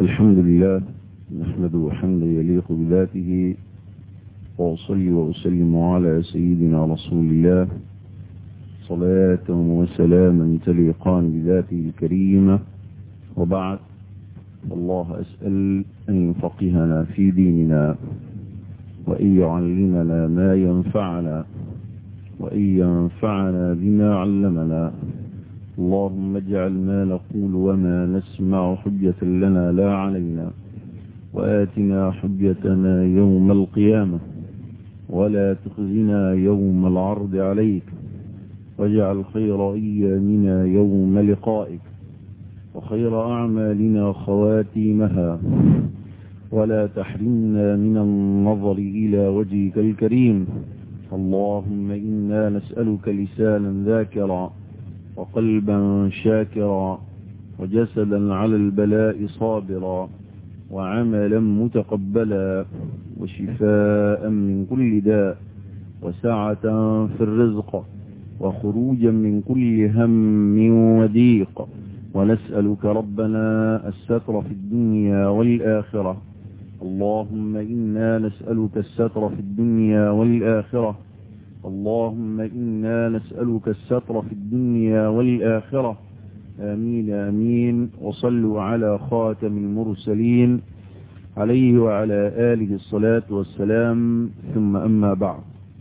الحمد لله نحمده حمدا يليق بذاته وأصلي وأسلم على سيدنا رسول الله صلاة وسلاما تليقان بذاته الكريمة وبعد الله أسأل أن يفقهنا في ديننا وأن يعلمنا ما ينفعنا وأن ينفعنا بما علمنا اللهم اجعل ما نقول وما نسمع حجة لنا لا علينا وآتنا حجتنا يوم القيامة ولا تخزنا يوم العرض عليك واجعل خير أيامنا يوم لقائك وخير أعمالنا خواتيمها ولا تحرمنا من النظر إلى وجهك الكريم اللهم إنا نسألك لسانا ذاكرا وقلبا شاكرا وجسدا على البلاء صابرا وعملا متقبلا وشفاء من كل داء وسعة في الرزق وخروجا من كل هم وضيق ونسألك ربنا الستر في الدنيا والآخرة اللهم إنا نسألك الستر في الدنيا والآخرة اللهم إنا نسألك الستر في الدنيا والآخرة آمين آمين وصلوا على خاتم المرسلين عليه وعلى آله الصلاة والسلام ثم أما بعد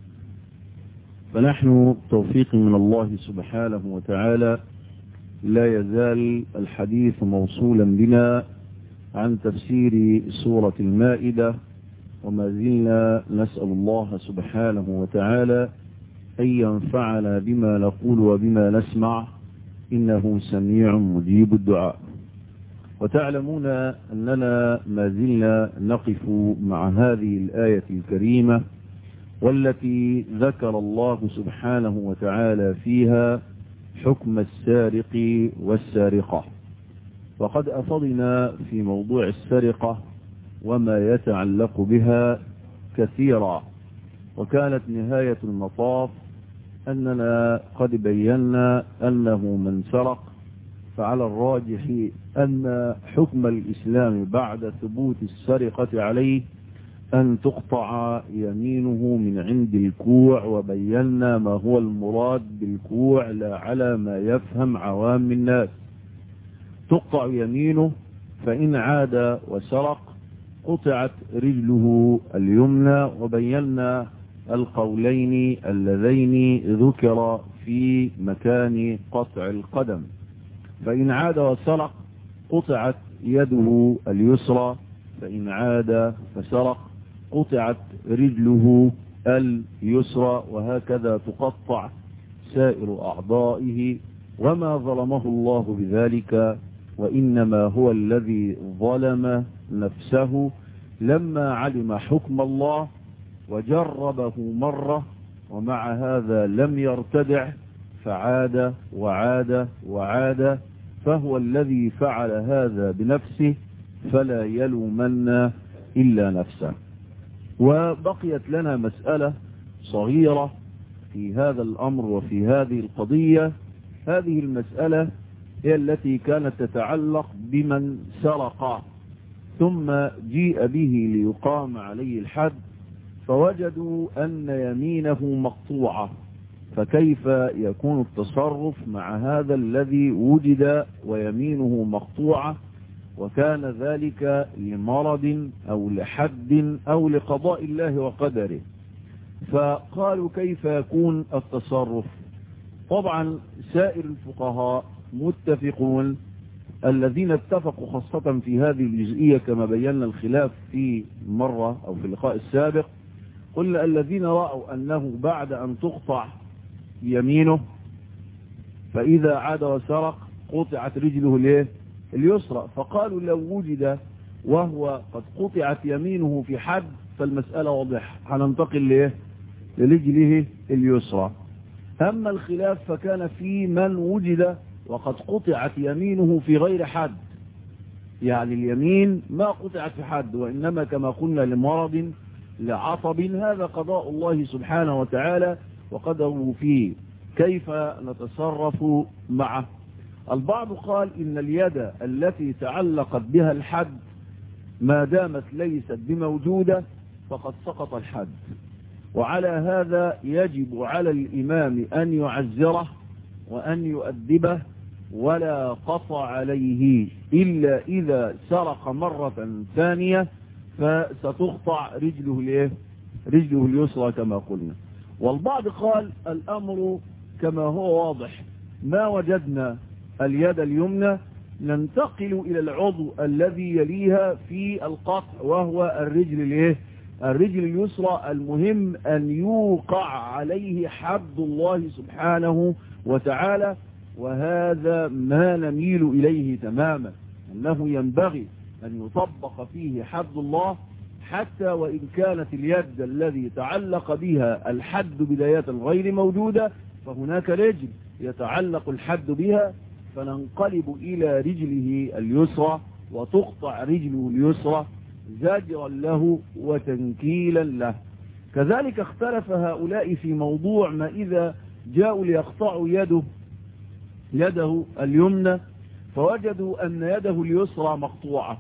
فنحن توفيق من الله سبحانه وتعالى لا يزال الحديث موصولا بنا عن تفسير سورة المائدة وما زلنا نسأل الله سبحانه وتعالى أن ينفعنا بما نقول وبما نسمع إنه سميع مجيب الدعاء وتعلمون أننا ما زلنا نقف مع هذه الآية الكريمة والتي ذكر الله سبحانه وتعالى فيها حكم السارق والسارقة وقد أفضنا في موضوع السرقة وما يتعلق بها كثيرا وكانت نهاية المطاف أننا قد بينا أنه من سرق فعلى الراجح أن حكم الإسلام بعد ثبوت السرقة عليه أن تقطع يمينه من عند الكوع وبينا ما هو المراد بالكوع لا على ما يفهم عوام الناس تقطع يمينه فإن عاد وسرق قطعت رجله اليمنى وبينا القولين اللذين ذكر في مكان قطع القدم فإن عاد وسرق قطعت يده اليسرى فإن عاد فسرق قطعت رجله اليسرى وهكذا تقطع سائر أعضائه وما ظلمه الله بذلك وإنما هو الذي ظلم نفسه لما علم حكم الله وجربه مرة ومع هذا لم يرتدع فعاد وعاد وعاد فهو الذي فعل هذا بنفسه فلا يلومن إلا نفسه وبقيت لنا مسألة صغيرة في هذا الأمر وفي هذه القضية هذه المسألة هي التي كانت تتعلق بمن سرق ثم جيء به ليقام عليه الحد فوجدوا أن يمينه مقطوعة فكيف يكون التصرف مع هذا الذي وجد ويمينه مقطوعة وكان ذلك لمرض أو لحد أو لقضاء الله وقدره فقالوا كيف يكون التصرف طبعا سائر الفقهاء متفقون الذين اتفقوا خاصة في هذه الجزئية كما بينا الخلاف في مرة أو في اللقاء السابق قلنا الذين رأوا أنه بعد أن تقطع يمينه فإذا عاد وسرق قطعت رجله ليه اليسرى فقالوا لو وجد وهو قد قطعت يمينه في حد فالمسألة واضحة هننتقل ليه لرجله اليسرى أما الخلاف فكان في من وجد وقد قطعت يمينه في غير حد يعني اليمين ما قطعت في حد وإنما كما قلنا لمرض لعصب هذا قضاء الله سبحانه وتعالى وقدره فيه كيف نتصرف معه البعض قال إن اليد التي تعلقت بها الحد ما دامت ليست بموجودة فقد سقط الحد وعلى هذا يجب على الإمام أن يعزره وأن يؤدبه ولا قطع عليه إلا إذا سرق مرة ثانية فستقطع رجله الايه رجله اليسرى كما قلنا والبعض قال الأمر كما هو واضح ما وجدنا اليد اليمنى ننتقل إلى العضو الذي يليها في القطع وهو الرجل الايه الرجل اليسرى المهم أن يوقع عليه حد الله سبحانه وتعالى وهذا ما نميل إليه تماما أنه ينبغي أن يطبق فيه حد الله حتى وإن كانت اليد الذي تعلق بها الحد بداية غير موجودة فهناك رجل يتعلق الحد بها فننقلب إلى رجله اليسرى وتقطع رجله اليسرى زاجرا له وتنكيلا له كذلك اختلف هؤلاء في موضوع ما إذا جاءوا ليقطعوا يده يده اليمنى فوجدوا أن يده اليسرى مقطوعة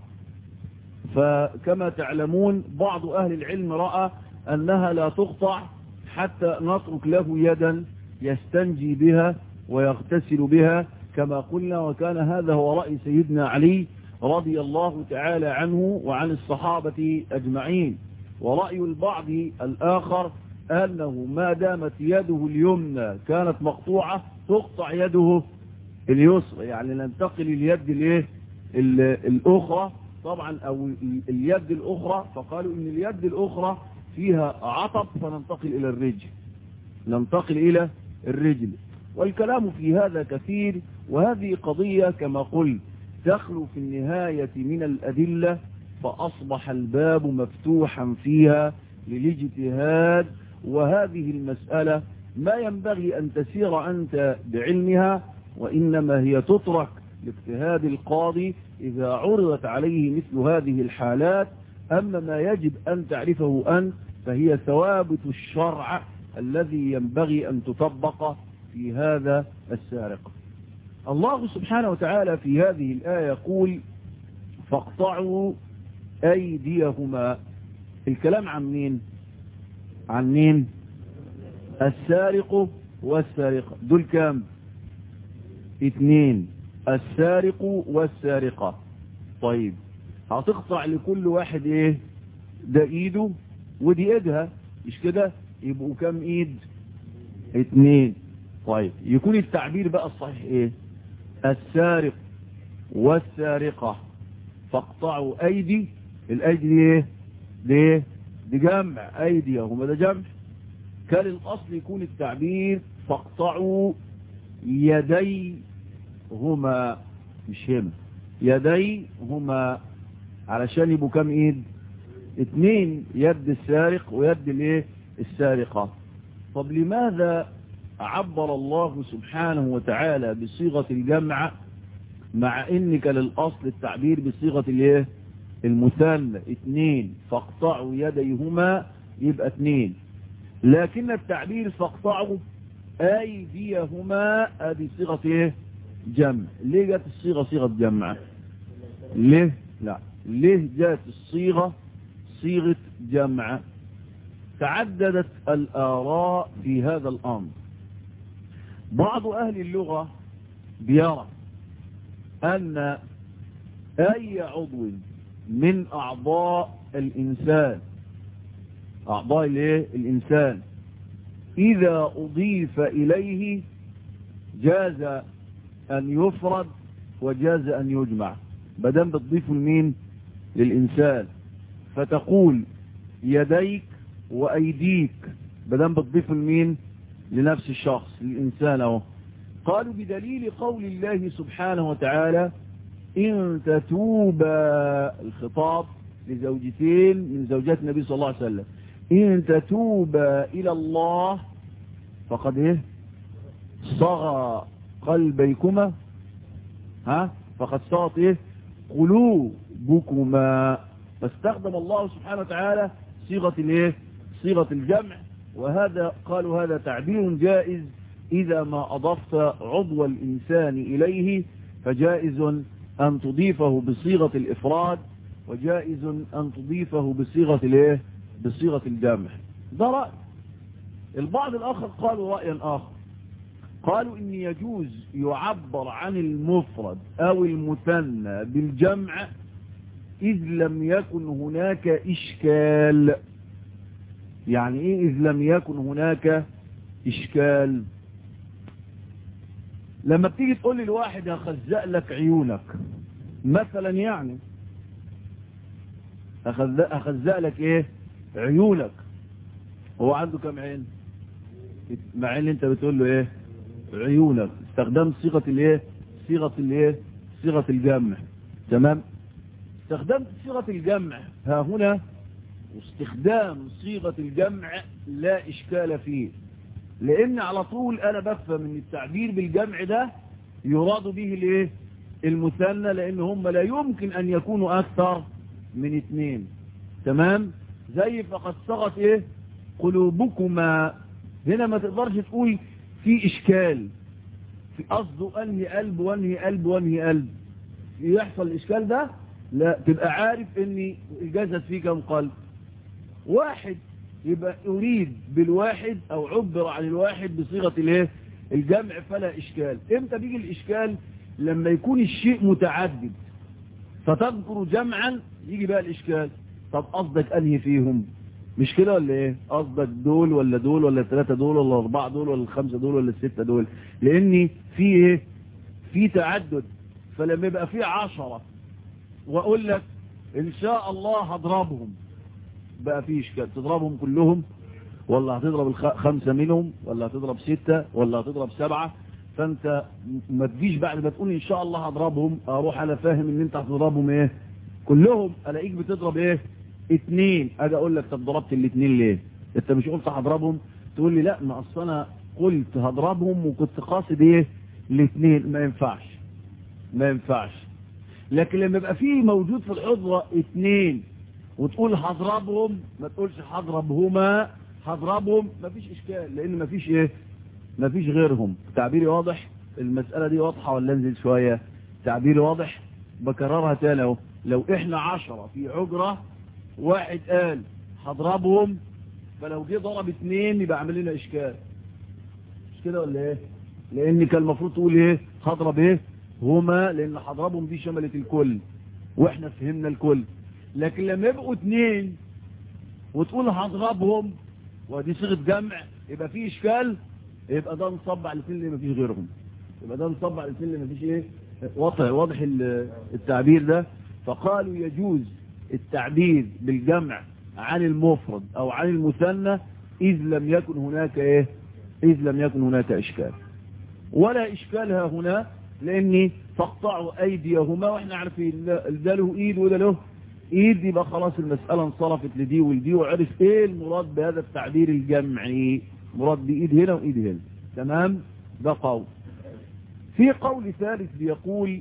فكما تعلمون بعض أهل العلم رأى أنها لا تقطع حتى نترك له يدا يستنجي بها ويغتسل بها كما قلنا وكان هذا هو رأي سيدنا علي رضي الله تعالى عنه وعن الصحابة أجمعين ورأي البعض الآخر أنه ما دامت يده اليمنى كانت مقطوعة تقطع يده اليسرى يعني ننتقل اليد الايه الأخرى طبعا أو اليد الأخرى فقالوا إن اليد الأخرى فيها عطب فننتقل إلى الرجل ننتقل إلى الرجل والكلام في هذا كثير وهذه قضية كما قلت تخلو في النهاية من الأدلة فأصبح الباب مفتوحا فيها للاجتهاد وهذه المسألة ما ينبغي أن تسير أنت بعلمها وإنما هي تترك لاجتهاد القاضي إذا عرضت عليه مثل هذه الحالات أما ما يجب أن تعرفه أنت فهي ثوابت الشرع الذي ينبغي أن تطبق في هذا السارق الله سبحانه وتعالى في هذه الآية يقول فاقطعوا أيديهما الكلام عن مين عن مين السارق والسارقة دول كام اثنين السارق والسارقة طيب هتقطع لكل واحد ايه ده ايده ودي ايدها مش كده يبقوا كام ايد اتنين طيب يكون التعبير بقى الصحيح ايه السارق والسارقة فاقطعوا ايدي الايدي دي ايه دي ايه دي جمع ايديهم ده جمع كان الاصل يكون التعبير فاقطعوا يدي هما مش هما يدي هما علشان يبقوا كام ايد اتنين يد السارق ويد الايه السارقة طب لماذا عبر الله سبحانه وتعالى بصيغة الجمع مع ان كان الاصل التعبير بصيغة الايه المثنى اتنين فاقطعوا يديهما يبقى اتنين لكن التعبير فاقطعوا ايديهما ادي صيغة ايه جمع ليه جت الصيغة صيغة جمع ليه لا ليه جت الصيغة صيغة جمع تعددت الآراء في هذا الأمر بعض أهل اللغة بيرى أن أي عضو من أعضاء الإنسان أعضاء الايه الإنسان إذا أضيف إليه جاز أن يفرد وجاز أن يجمع بدن بتضيف لمين للإنسان فتقول يديك وأيديك بدن بتضيف لمين لنفس الشخص للإنسان اهو قالوا بدليل قول الله سبحانه وتعالى إن تتوبا الخطاب لزوجتين من زوجات النبي صلى الله عليه وسلم إن تتوبا إلى الله فقد إيه صغى قلبيكما ها فقد صغت إيه قلوبكما فاستخدم الله سبحانه وتعالى صيغة الإيه صيغة الجمع وهذا قالوا هذا تعبير جائز إذا ما أضفت عضو الإنسان إليه فجائز أن تضيفه بصيغة الإفراد وجائز أن تضيفه بصيغة الايه بصيغة الجمع ده رأي البعض الآخر قالوا رأيا آخر قالوا إن يجوز يعبر عن المفرد أو المثنى بالجمع إذ لم يكن هناك إشكال يعني إيه إذ لم يكن هناك إشكال لما بتيجي تقول لي الواحد هخزق لك عيونك مثلا يعني هخزق لك ايه عيونك هو عنده كم عين مع ان انت بتقول له ايه عيونك استخدمت صيغه الايه صيغه الايه صيغه الجمع تمام استخدمت صيغه الجمع ها هنا واستخدام صيغه الجمع لا اشكال فيه لان على طول انا بفهم ان التعبير بالجمع ده يراد به الايه المثنى لان هم لا يمكن ان يكونوا اكثر من اثنين تمام زي فقد صغت ايه قلوبكما هنا ما تقدرش تقول في اشكال في قصده انهي قلب وانهي قلب وانهي قلب يحصل الاشكال ده لا تبقى عارف ان الجسد فيه كم قلب واحد يبقى أريد بالواحد أو عبر عن الواحد بصيغة الايه الجمع فلا إشكال إمتى بيجي الإشكال لما يكون الشيء متعدد فتذكر جمعا يجي بقى الإشكال طب قصدك أنهي فيهم مش كده ولا ايه قصدك دول ولا دول ولا الثلاثة دول ولا الأربعة دول ولا الخمسة دول ولا الستة دول لأني في ايه في تعدد فلما يبقى في عشرة وأقول لك إن شاء الله هضربهم بقى في اشكال تضربهم كلهم ولا هتضرب خمسة منهم ولا هتضرب ستة ولا هتضرب سبعة فانت ما تجيش بعد ما تقول ان شاء الله هضربهم اروح انا فاهم ان انت هتضربهم ايه كلهم الاقيك بتضرب ايه اتنين اجي اقول لك طب ضربت الاتنين ليه انت مش قلت هضربهم تقول لي لا ما اصل انا قلت هضربهم وكنت قاصد ايه الاتنين ما ينفعش ما ينفعش لكن لما يبقى فيه موجود في الحضرة اتنين وتقول هضربهم ما تقولش هضربهما هضربهم مفيش اشكال لان مفيش ايه مفيش غيرهم تعبيري واضح المسألة دي واضحة ولا انزل شوية تعبيري واضح بكررها تاني اهو لو احنا عشرة في عجرة واحد قال هضربهم فلو جه ضرب اتنين يبقى عامل لنا اشكال مش كده ولا ايه لان كان المفروض تقول ايه هضرب ايه هما لان هضربهم دي شملت الكل واحنا فهمنا الكل لكن لما يبقوا اتنين وتقول هضربهم ودي صيغه جمع يبقى في اشكال يبقى ده نصب على الاثنين اللي مفيش غيرهم يبقى ده نصب على الاثنين اللي مفيش ايه واضح واضح التعبير ده فقالوا يجوز التعبير بالجمع عن المفرد او عن المثنى اذ لم يكن هناك ايه اذ لم يكن هناك اشكال ولا اشكال ها هنا لاني فاقطعوا ايديهما واحنا عارفين ده له ايد وده له ايد يبقى خلاص المسألة انصرفت لدي ولدي وعرف ايه المراد بهذا التعبير الجمعي مراد بايد هنا وايد هنا تمام ده قول في قول ثالث بيقول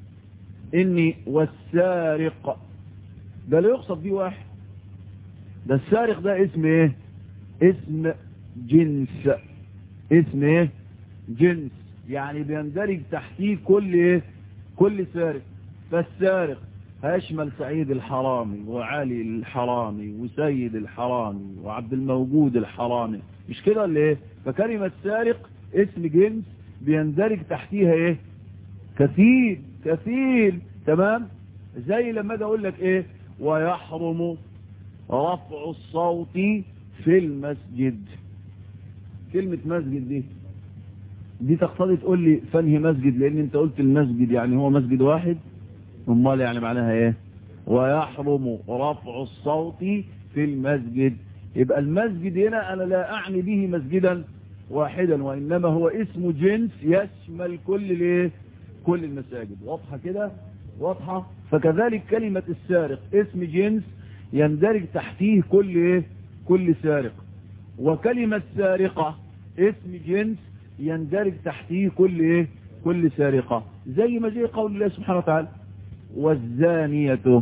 اني والسارق ده لا يقصد بيه واحد ده السارق ده اسم ايه اسم جنس اسم ايه جنس يعني بيندرج تحتيه كل ايه كل سارق فالسارق هيشمل سعيد الحرامي وعلي الحرامي وسيد الحرامي وعبد الموجود الحرامي مش كده ولا ايه فكلمة سارق اسم جنس بيندرج تحتيها ايه كثير كثير تمام زي لما اجي اقول لك ايه ويحرم رفع الصوت في المسجد كلمة مسجد دي دي تقتضي تقول لي فنهي مسجد لان انت قلت المسجد يعني هو مسجد واحد امال يعني معناها ايه ويحرم رفع الصوت في المسجد يبقى المسجد هنا انا لا اعني به مسجدا واحدا وانما هو اسم جنس يشمل كل الايه كل المساجد واضحه كده واضحه فكذلك كلمه السارق اسم جنس يندرج تحتيه كل ايه كل سارق وكلمه سارقه اسم جنس يندرج تحتيه كل ايه كل سارقه زي ما جاء قول الله سبحانه وتعالى والزانية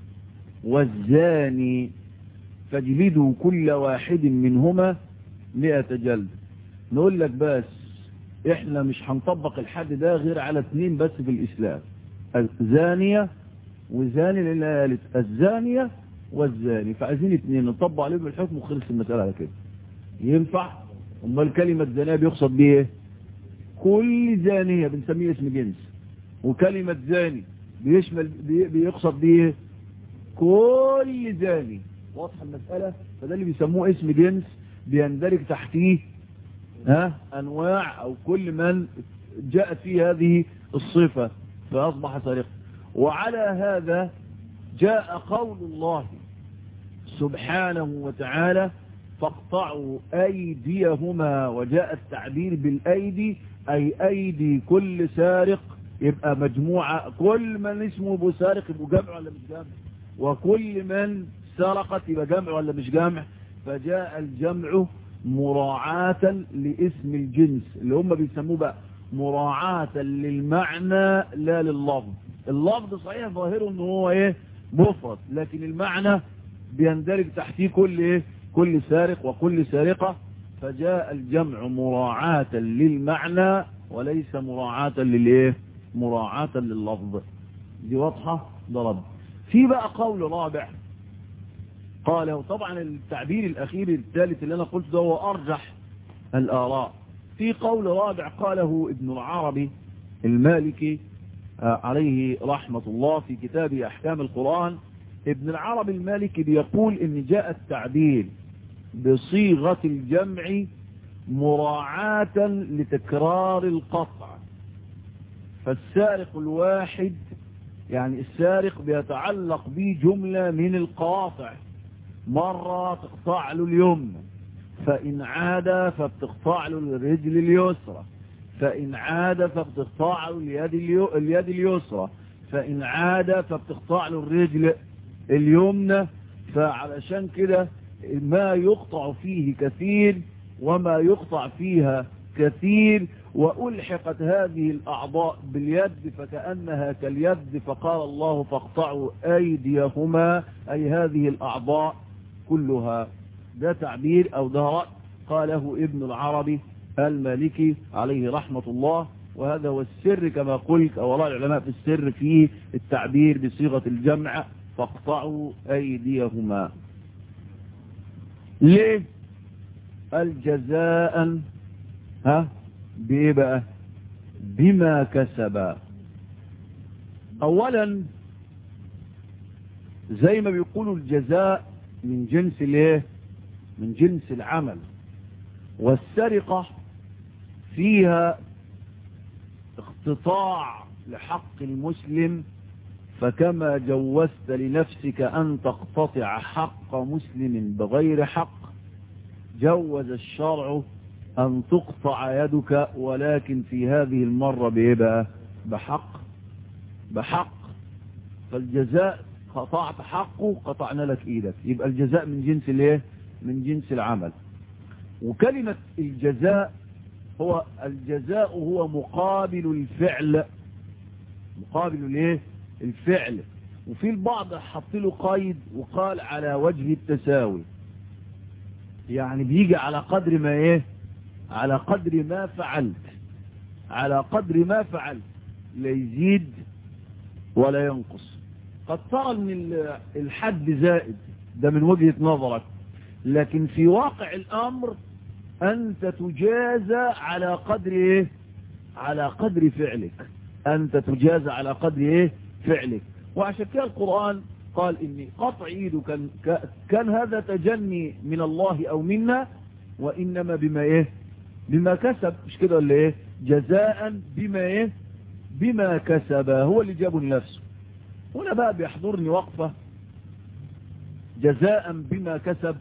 والزاني فاجلدوا كل واحد منهما مئة جلد نقول لك بس احنا مش هنطبق الحد ده غير على اثنين بس في الاسلام الزانية وزاني لأن قالت الزانية والزاني فعايزين اتنين نطبق عليهم الحكم وخلص المسألة على كده ينفع امال كلمة زانية بيقصد بيه ايه كل زانية بنسميه اسم جنس وكلمة زاني بيشمل بي بيقصد بيه كل زاني واضحة المسألة فده اللي بيسموه اسم جنس بيندرج تحتيه ها انواع او كل من جاءت فيه هذه الصفة فاصبح سارقا وعلى هذا جاء قول الله سبحانه وتعالى فاقطعوا أيديهما وجاء التعبير بالأيدي أي أيدي كل سارق يبقى مجموعة كل من اسمه ابو سارق يبقى جمع ولا مش جمع وكل من سرقت يبقى جمع ولا مش جمع فجاء الجمع مراعاة لاسم الجنس اللي هم بيسموه بقى مراعاة للمعنى لا لللفظ اللفظ صحيح ظاهره ان هو ايه مفرد لكن المعنى بيندرج تحتيه كل ايه كل سارق وكل سارقة فجاء الجمع مراعاة للمعنى وليس مراعاة للايه مراعاة لللفظ دي واضحة ضرب في بقى قول رابع قاله طبعا التعبير الاخير الثالث اللي انا قلته ده هو ارجح الاراء في قول رابع قاله ابن العربي المالكي عليه رحمة الله في كتاب احكام القرآن ابن العربي المالكي بيقول ان جاء التعبير بصيغة الجمع مراعاة لتكرار القطع فالسارق الواحد يعني السارق بيتعلق به جملة من القواطع مرة تقطع له اليمنى فإن عاد فبتقطع له الرجل اليسرى فإن عاد فبتقطع له اليد, اليو... اليد اليسرى فإن عاد فبتقطع له الرجل اليمنى فعلشان كده ما يقطع فيه كثير وما يقطع فيها كثير وألحقت هذه الأعضاء باليد فكأنها كاليد فقال الله فاقطعوا أيديهما أي هذه الأعضاء كلها ده تعبير أو ده رأي قاله ابن العربي المالكي عليه رحمة الله وهذا هو السر كما قلت أو رأي العلماء في السر في التعبير بصيغة الجمع فاقطعوا أيديهما ليه الجزاء ها بايه بقى بما كسب اولا زي ما بيقولوا الجزاء من جنس الايه من جنس العمل والسرقة فيها اقتطاع لحق المسلم فكما جوزت لنفسك أن تقتطع حق مسلم بغير حق جوز الشرع أن تقطع يدك ولكن في هذه المرة بإيه بحق بحق فالجزاء قطعت حقه قطعنا لك إيدك يبقى الجزاء من جنس الايه من جنس العمل وكلمة الجزاء هو الجزاء هو مقابل الفعل مقابل الايه الفعل وفي البعض حط له قيد وقال على وجه التساوي يعني بيجي على قدر ما ايه على قدر ما فعلت على قدر ما فعلت لا يزيد ولا ينقص قد ترى ان الحد زائد ده من وجهة نظرك لكن في واقع الامر انت تجازى على قدر ايه على قدر فعلك انت تجازى على قدر ايه فعلك وعشان كده القرآن قال إني قطع إيده كان, كان هذا تجني من الله أو منا وإنما بما إيه بما كسب مش كده ولا إيه جزاء بما إيه بما كسب هو اللي جابه لنفسه هنا بقى بيحضرني وقفة جزاء بما كسب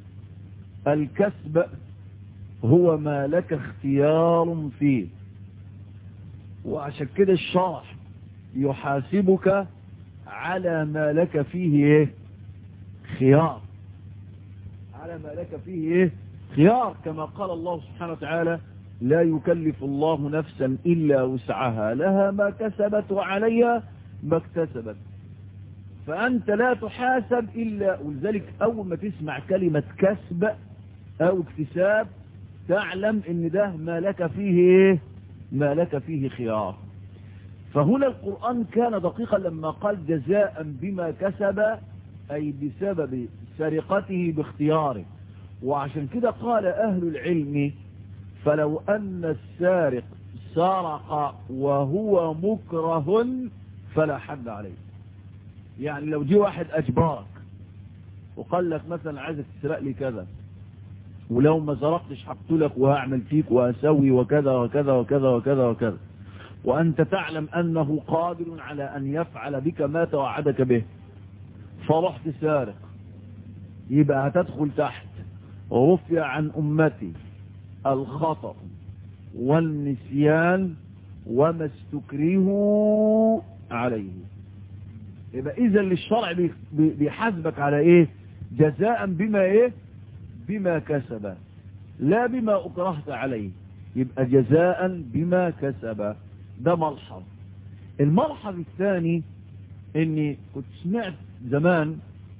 الكسب هو ما لك اختيار فيه وعشان كده الشرح يحاسبك على ما لك فيه ايه خيار على ما لك فيه ايه خيار كما قال الله سبحانه وتعالى لا يكلف الله نفسا إلا وسعها لها ما كسبت وعليها ما اكتسبت فأنت لا تحاسب إلا ولذلك أول ما تسمع كلمة كسب أو اكتساب تعلم ان ده ما لك فيه ايه ما لك فيه خيار فهنا القرآن كان دقيقا لما قال جزاء بما كسب أي بسبب سرقته باختياره وعشان كده قال أهل العلم فلو أن السارق سرق وهو مكره فلا حد عليه يعني لو جه واحد أجبارك وقال لك مثلا عايزك تسرق لي كذا ولو ما سرقتش هقتلك وهعمل فيك وهسوي وكذا وكذا وكذا وكذا وكذا وأنت تعلم أنه قادر على أن يفعل بك ما توعدك به فرحت سارق يبقى هتدخل تحت رفع عن أمتي الخطأ والنسيان وما استكرهوا عليه يبقى إذا للشرع بيحاسبك على إيه جزاء بما إيه بما كسب لا بما أكرهت عليه يبقى جزاء بما كسب ده ملحظ الملحظ الثاني اني كنت سمعت زمان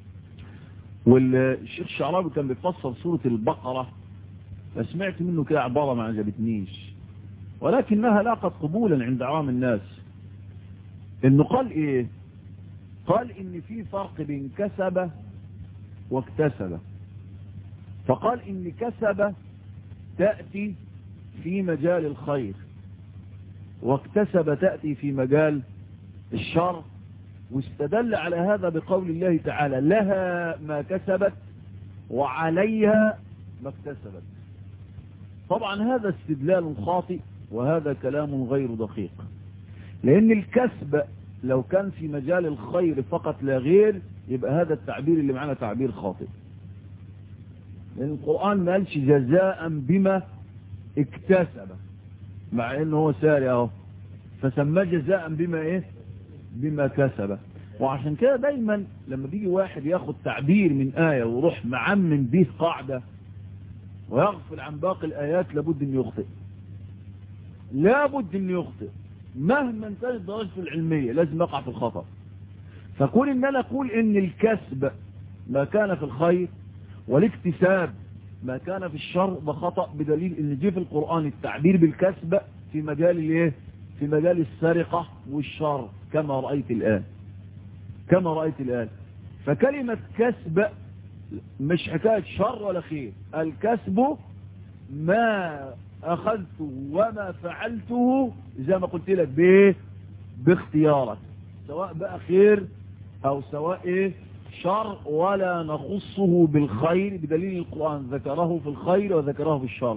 والشيخ الشعراوي كان بيفسر سورة البقرة فسمعت منه كده عبارة ما عجبتنيش ولكنها لاقت قبولا عند عوام الناس انه قال ايه قال ان في فرق بين كسب واكتسب فقال ان كسب تأتي في مجال الخير واكتسب تأتي في مجال الشر واستدل على هذا بقول الله تعالى لها ما كسبت وعليها ما اكتسبت طبعا هذا استدلال خاطئ وهذا كلام غير دقيق لأن الكسب لو كان في مجال الخير فقط لا غير يبقى هذا التعبير اللي معنا تعبير خاطئ لأن القرآن ما قالش جزاء بما اكتسب مع انه هو ساري اهو فسماه جزاء بما ايه بما كسب وعشان كده دايما لما بيجي واحد ياخد تعبير من آية ويروح معمم به قاعدة ويغفل عن باقي الآيات لابد ان يخطئ لابد ان يخطئ مهما كانت درجته العلمية لازم يقع في الخطأ فكون ان انا اقول ان الكسب ما كان في الخير والاكتساب ما كان في الشر ده خطأ بدليل ان جه في القرآن التعبير بالكسب في مجال الايه في مجال السرقة والشر كما رأيت الآن كما رأيت الآن فكلمة كسب مش حكاية شر ولا خير الكسب ما أخذته وما فعلته زي ما قلت لك بايه باختيارك سواء بقى خير أو سواء ايه شر ولا نخصه بالخير بدليل القرآن ذكره في الخير وذكره في الشر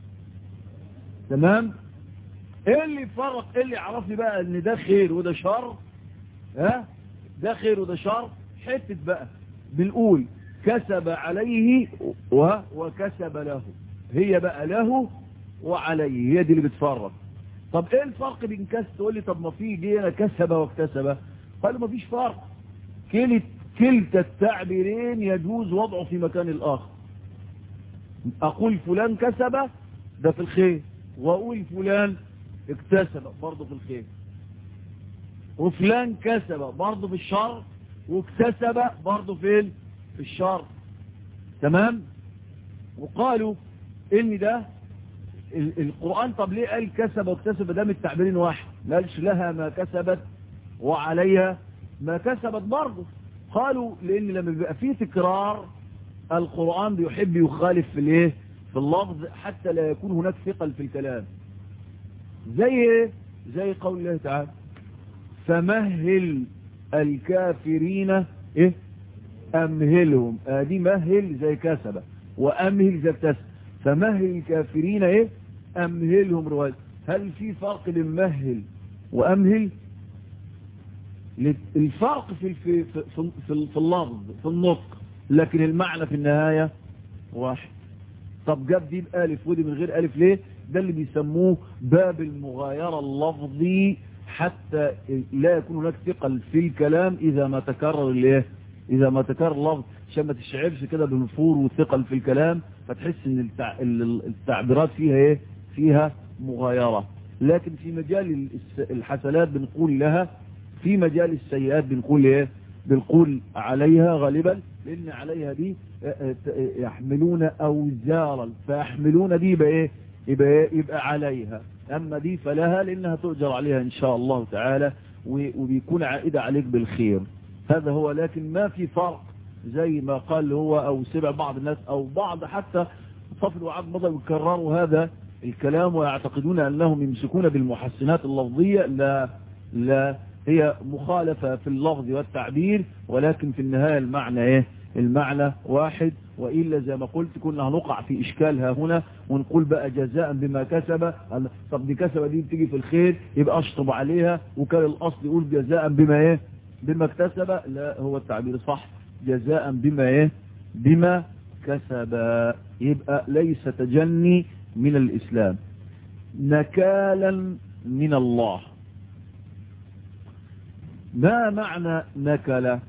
تمام ايه اللي فرق ايه اللي عرفني بقى ان ده خير وده شر ها ده خير وده شر حتة بقى بنقول كسب عليه و... وكسب له هي بقى له وعليه هي دي اللي بتفرق طب ايه الفرق بين كسب تقول لي طب ما في جينا كسب واكتسب قالوا ما فيش فرق كلمه كلتا التعبيرين يجوز وضعه في مكان الآخر أقول فلان كسب ده في الخير وأقول فلان اكتسب برضه في الخير وفلان كسب برضه في الشر واكتسب برضه فين في الشر تمام وقالوا ان ده القرآن طب ليه قال كسب واكتسب ده من التعبيرين واحد ما قالش لها ما كسبت وعليها ما كسبت برضه قالوا لان لما بيبقى فيه تكرار القرآن بيحب يخالف في الايه في اللفظ حتى لا يكون هناك ثقل في الكلام زي ايه زي قول الله تعالى فمهل الكافرين ايه امهلهم ادي مهل زي كسبة وامهل زي اكتسب فمهل الكافرين ايه امهلهم رواية هل في فرق بين مهل وامهل الفرق في في في في, في اللفظ في النطق لكن المعنى في النهاية واحد طب جاب دي بألف ودي من غير ألف ليه ده اللي بيسموه باب المغايرة اللفظي حتى لا يكون هناك ثقل في الكلام إذا ما تكرر الايه إذا ما تكرر اللفظ عشان ما تشعرش كده بنفور وثقل في الكلام فتحس ان التعبيرات فيها ايه فيها مغايرة لكن في مجال الحسنات بنقول لها في مجال السيئات بنقول ايه بنقول عليها غالبا لان عليها دي يحملون اوزارا فيحملون دي يبقى ايه يبقى, إيه؟ يبقى عليها أما دي فلها لأنها تؤجر عليها إن شاء الله تعالى وبيكون عائدة عليك بالخير هذا هو لكن ما في فرق زي ما قال هو أو سمع بعض الناس أو بعض حتى صفر وعد مضى يكرروا هذا الكلام ويعتقدون أنهم يمسكون بالمحسنات اللفظية لا لا هي مخالفة في اللفظ والتعبير ولكن في النهاية المعنى ايه المعنى واحد وإلا زي ما قلت كنا هنقع في إشكالها هنا ونقول بقى جزاء بما كسب طب دي كسب دي بتيجي في الخير يبقى أشطب عليها وكان الأصل يقول جزاء بما ايه بما اكتسب لا هو التعبير صح جزاء بما ايه بما كسب يبقى ليس تجني من الإسلام نكالا من الله ما معنى نكل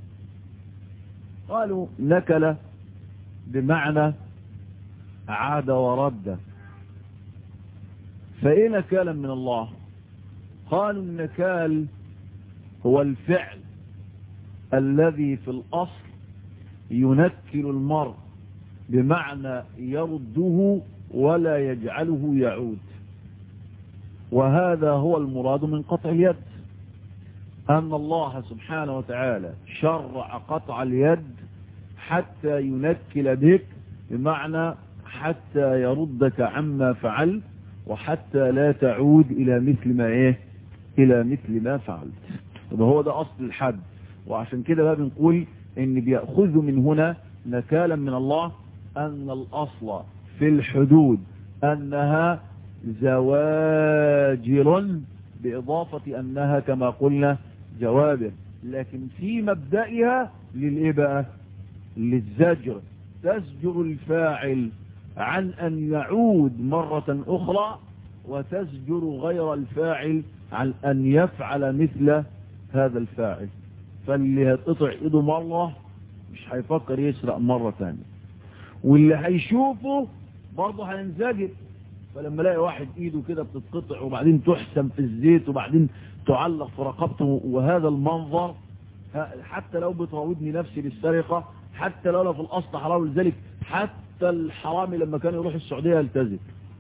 قالوا نكل بمعنى عاد ورد فإيه نكالا من الله قالوا النكال هو الفعل الذي في الأصل ينكل المرء بمعنى يرده ولا يجعله يعود وهذا هو المراد من قطع اليد أن الله سبحانه وتعالى شرع قطع اليد حتى ينكل بك بمعنى حتى يردك عما فعلت وحتى لا تعود إلى مثل ما إيه إلى مثل ما فعلت يبقى هو ده أصل الحد وعشان كده بقى بنقول إن بيأخذ من هنا نكالا من الله أن الأصل في الحدود أنها زواجر بإضافة أنها كما قلنا جوابر لكن في مبدئها للإيه بقى للزجر تزجر الفاعل عن أن يعود مرة أخرى وتزجر غير الفاعل عن أن يفعل مثل هذا الفاعل فاللي هتقطع ايده مرة مش هيفكر يسرق مرة ثانية واللي هيشوفه برضه هينزجر فلما الاقي واحد ايده كده بتتقطع وبعدين تحسم في الزيت وبعدين تعلق في رقبته وهذا المنظر حتى لو بتراودني نفسي بالسرقة حتى لو في الاصل حرام لذلك حتى الحرامي لما كان يروح السعودية يلتزم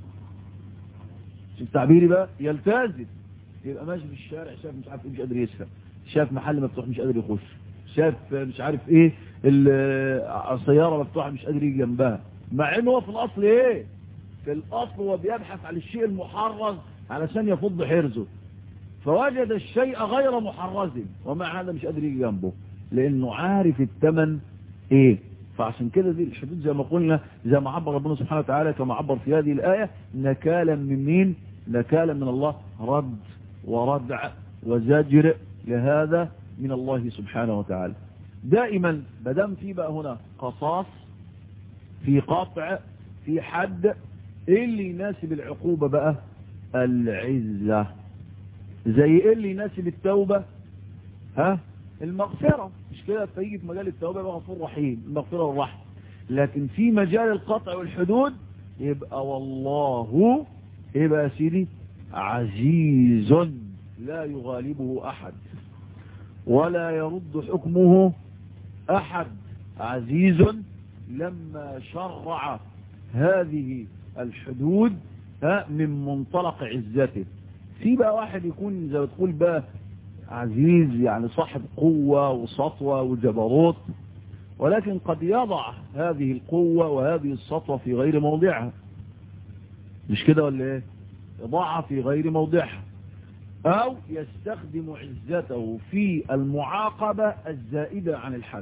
شوف تعبيري بقى يلتزم يبقى ماشي في الشارع شاف مش عارف ايه مش قادر يسرق شاف محل مفتوح مش قادر يخش شاف مش عارف ايه السيارة مفتوحة مش قادر يجي جنبها مع انه هو في الاصل ايه في الاصل هو بيبحث عن الشيء المحرز علشان يفض حرزه فوجد الشيء غير محرز ومع هذا مش قادر يجي جنبه لانه عارف الثمن ايه فعشان كده دي الحدود زي ما قلنا زي ما عبر ربنا سبحانه وتعالى كما عبر في هذه الآية نكالا من مين نكالا من الله رد وردع وزجر لهذا من الله سبحانه وتعالى دائما بدم في بقى هنا قصاص في قطع في حد ايه اللي يناسب العقوبة بقى العزة زي ايه اللي يناسب التوبة ها المغفرة مش كده فيجي في مجال التوبة يبقى غفور رحيم المغفرة والرحمة لكن في مجال القطع والحدود يبقى والله يبقى يا سيدي عزيز لا يغالبه أحد ولا يرد حكمه أحد عزيز لما شرع هذه الحدود من منطلق عزته في بقى واحد يكون زي ما تقول بقى عزيز يعني صاحب قوة وسطوة وجبروت ولكن قد يضع هذه القوة وهذه السطوة في غير موضعها مش كده ولا ايه يضعها في غير موضعها او يستخدم عزته في المعاقبة الزائدة عن الحد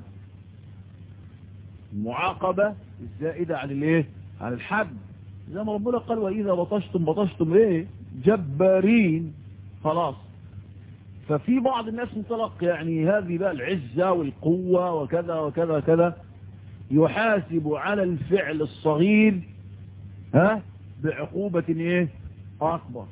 المعاقبة الزائدة عن الايه عن الحد زي ما ربنا قال واذا بطشتم بطشتم ايه جبارين خلاص ففي بعض الناس انطلق يعني هذه بقى العزة والقوة وكذا وكذا وكذا يحاسب على الفعل الصغير ها بعقوبة ايه اكبر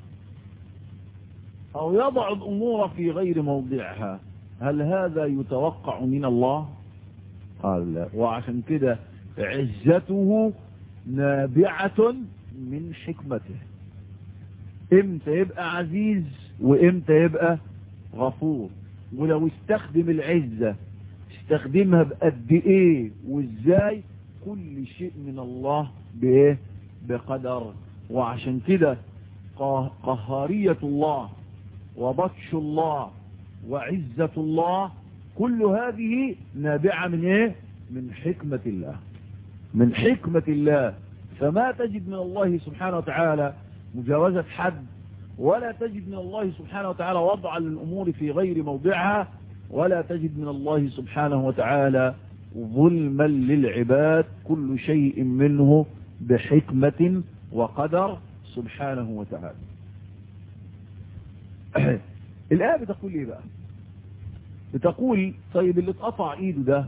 او يضع الامور في غير موضعها هل هذا يتوقع من الله قال لا وعشان كده عزته نابعة من حكمته امتى يبقى عزيز وامتى يبقى غفور ولو استخدم العزة استخدمها بقد ايه وازاي كل شيء من الله بايه بقدر وعشان كده قهارية الله وبطش الله وعزة الله كل هذه نابعة من ايه من حكمة الله من حكمة الله فما تجد من الله سبحانه وتعالى مجاوزة حد ولا تجد من الله سبحانه وتعالى وضعا للأمور في غير موضعها ولا تجد من الله سبحانه وتعالى ظلما للعباد كل شيء منه بحكمة وقدر سبحانه وتعالى الآية بتقول ايه بقى بتقول طيب اللي اتقطع ايده ده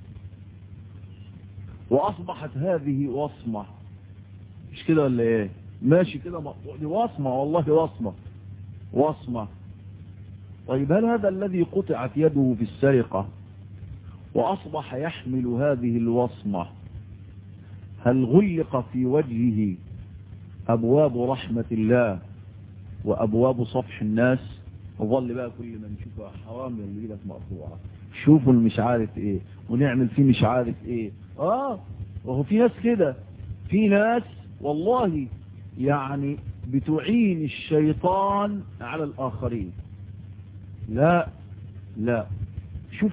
واصبحت هذه وصمة مش كده ولا ايه ماشي كده مقطوع دي وصمة والله وصمة وصمة طيب هل هذا الذي قطعت يده في السرقة وأصبح يحمل هذه الوصمة هل غلق في وجهه أبواب رحمة الله وأبواب صفح الناس وظل بقى كل ما نشوفه حرام اللي ايدك مقطوعة شوفوا مش عارف ايه ونعمل فيه مش عارف ايه اه وهو في ناس كده في ناس والله يعني بتعين الشيطان على الآخرين لا لا شوف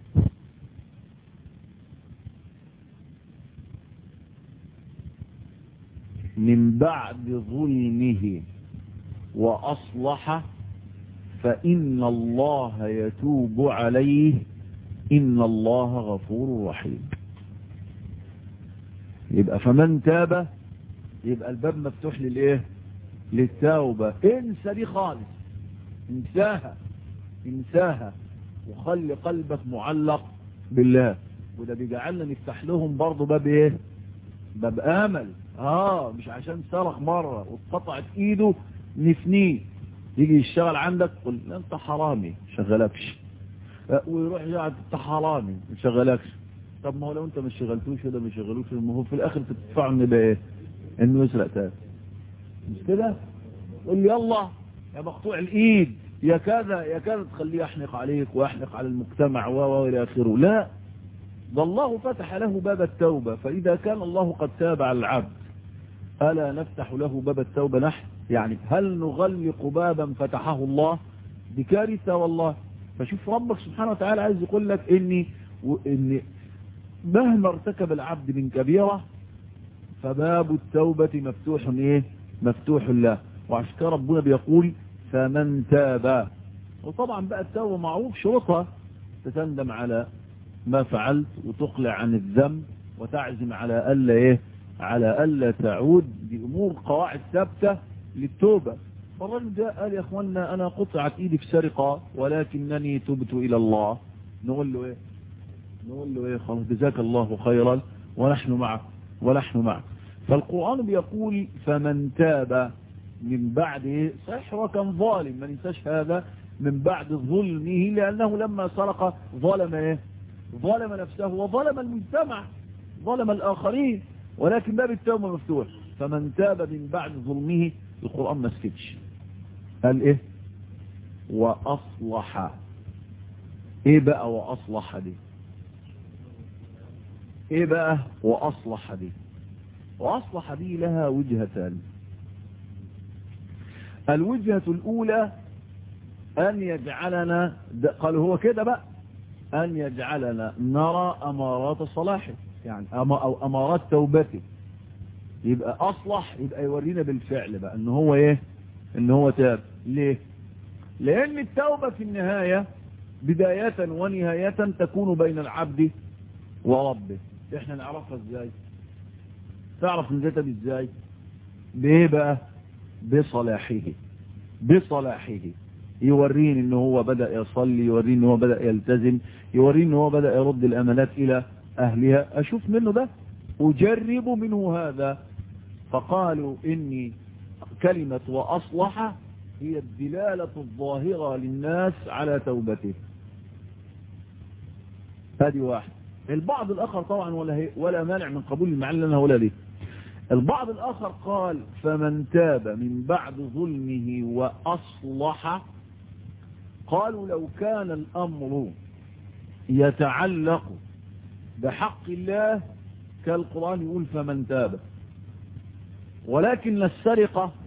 من بعد ظلمه وأصلح فإن الله يتوب عليه إن الله غفور رحيم يبقى فمن تاب يبقى الباب مفتوح للايه للتوبة انسى دي خالص انساها انساها وخلي قلبك معلق بالله وده بيجعلنا نفتح لهم برضه باب ايه باب امل اه مش عشان سرق مرة واتقطعت ايده نفنيه يجي يشتغل عندك قل انت حرامي شغلكش ويروح يقعد انت حرامي ما شغلكش طب ما هو لو انت ما شغلتوش ولا ما شغلوش ما هو في الاخر تدفعه ان ده ايه انه يسرق تاني مش كده قول لي يلا يا مقطوع الايد يا كذا يا كذا تخليه يحنق عليك ويحنق على المجتمع و الى اخره لا ده الله فتح له باب التوبة فإذا كان الله قد تاب على العبد ألا نفتح له باب التوبة نحن يعني هل نغلق بابا فتحه الله بكارثة والله فشوف ربك سبحانه وتعالى عايز يقول لك إني وإن مهما ارتكب العبد من كبيرة فباب التوبة مفتوح ايه مفتوح له وعشان كده ربنا بيقول فمن تاب وطبعا بقى التوبة معروف شروطها تتندم على ما فعلت وتقلع عن الذنب وتعزم على ألا ايه على ألا تعود دي أمور قواعد ثابتة للتوبة فالرجل ده قال يا اخوانا انا قطعت ايدي في سرقة ولكنني تبت الى الله نقول له ايه نقول له ايه خلاص جزاك الله خيرا ونحن معك ونحن معك فالقرآن بيقول فمن تاب من بعد ايه صحيح هو كان ظالم ما ننساش هذا من بعد ظلمه لأنه لما سرق ظلم ايه ظلم نفسه وظلم المجتمع ظلم الآخرين ولكن باب التوبة مفتوح فمن تاب من بعد ظلمه القرآن ما سكتش قال ايه وأصلح ايه بقى وأصلح دي ايه بقى وأصلح دي وأصلح دي لها وجهتان الوجهة الأولى أن يجعلنا قال هو كده بقى أن يجعلنا نرى أمارات صلاحه يعني أو أمارات توبته يبقى أصلح يبقى يورينا بالفعل بقى أنه هو إيه أنه هو تاب ليه لأن التوبة في النهاية بداية ونهاية تكون بين العبد وربه احنا نعرفها ازاي تعرف ان ده ازاي بايه بقى بصلاحه بصلاحه يوريني ان هو بدأ يصلي يوريني ان هو بدأ يلتزم يوريني ان هو بدأ يرد الامانات الى اهلها اشوف منه ده اجرب منه هذا فقالوا اني كلمة واصلح هي الدلالة الظاهرة للناس على توبته هذه واحد البعض الآخر طبعا ولا, هي ولا مانع من قبول المعنى لنا ولا ليه البعض الآخر قال فمن تاب من بعد ظلمه وأصلح قالوا لو كان الأمر يتعلق بحق الله كالقرآن يقول فمن تاب ولكن السرقة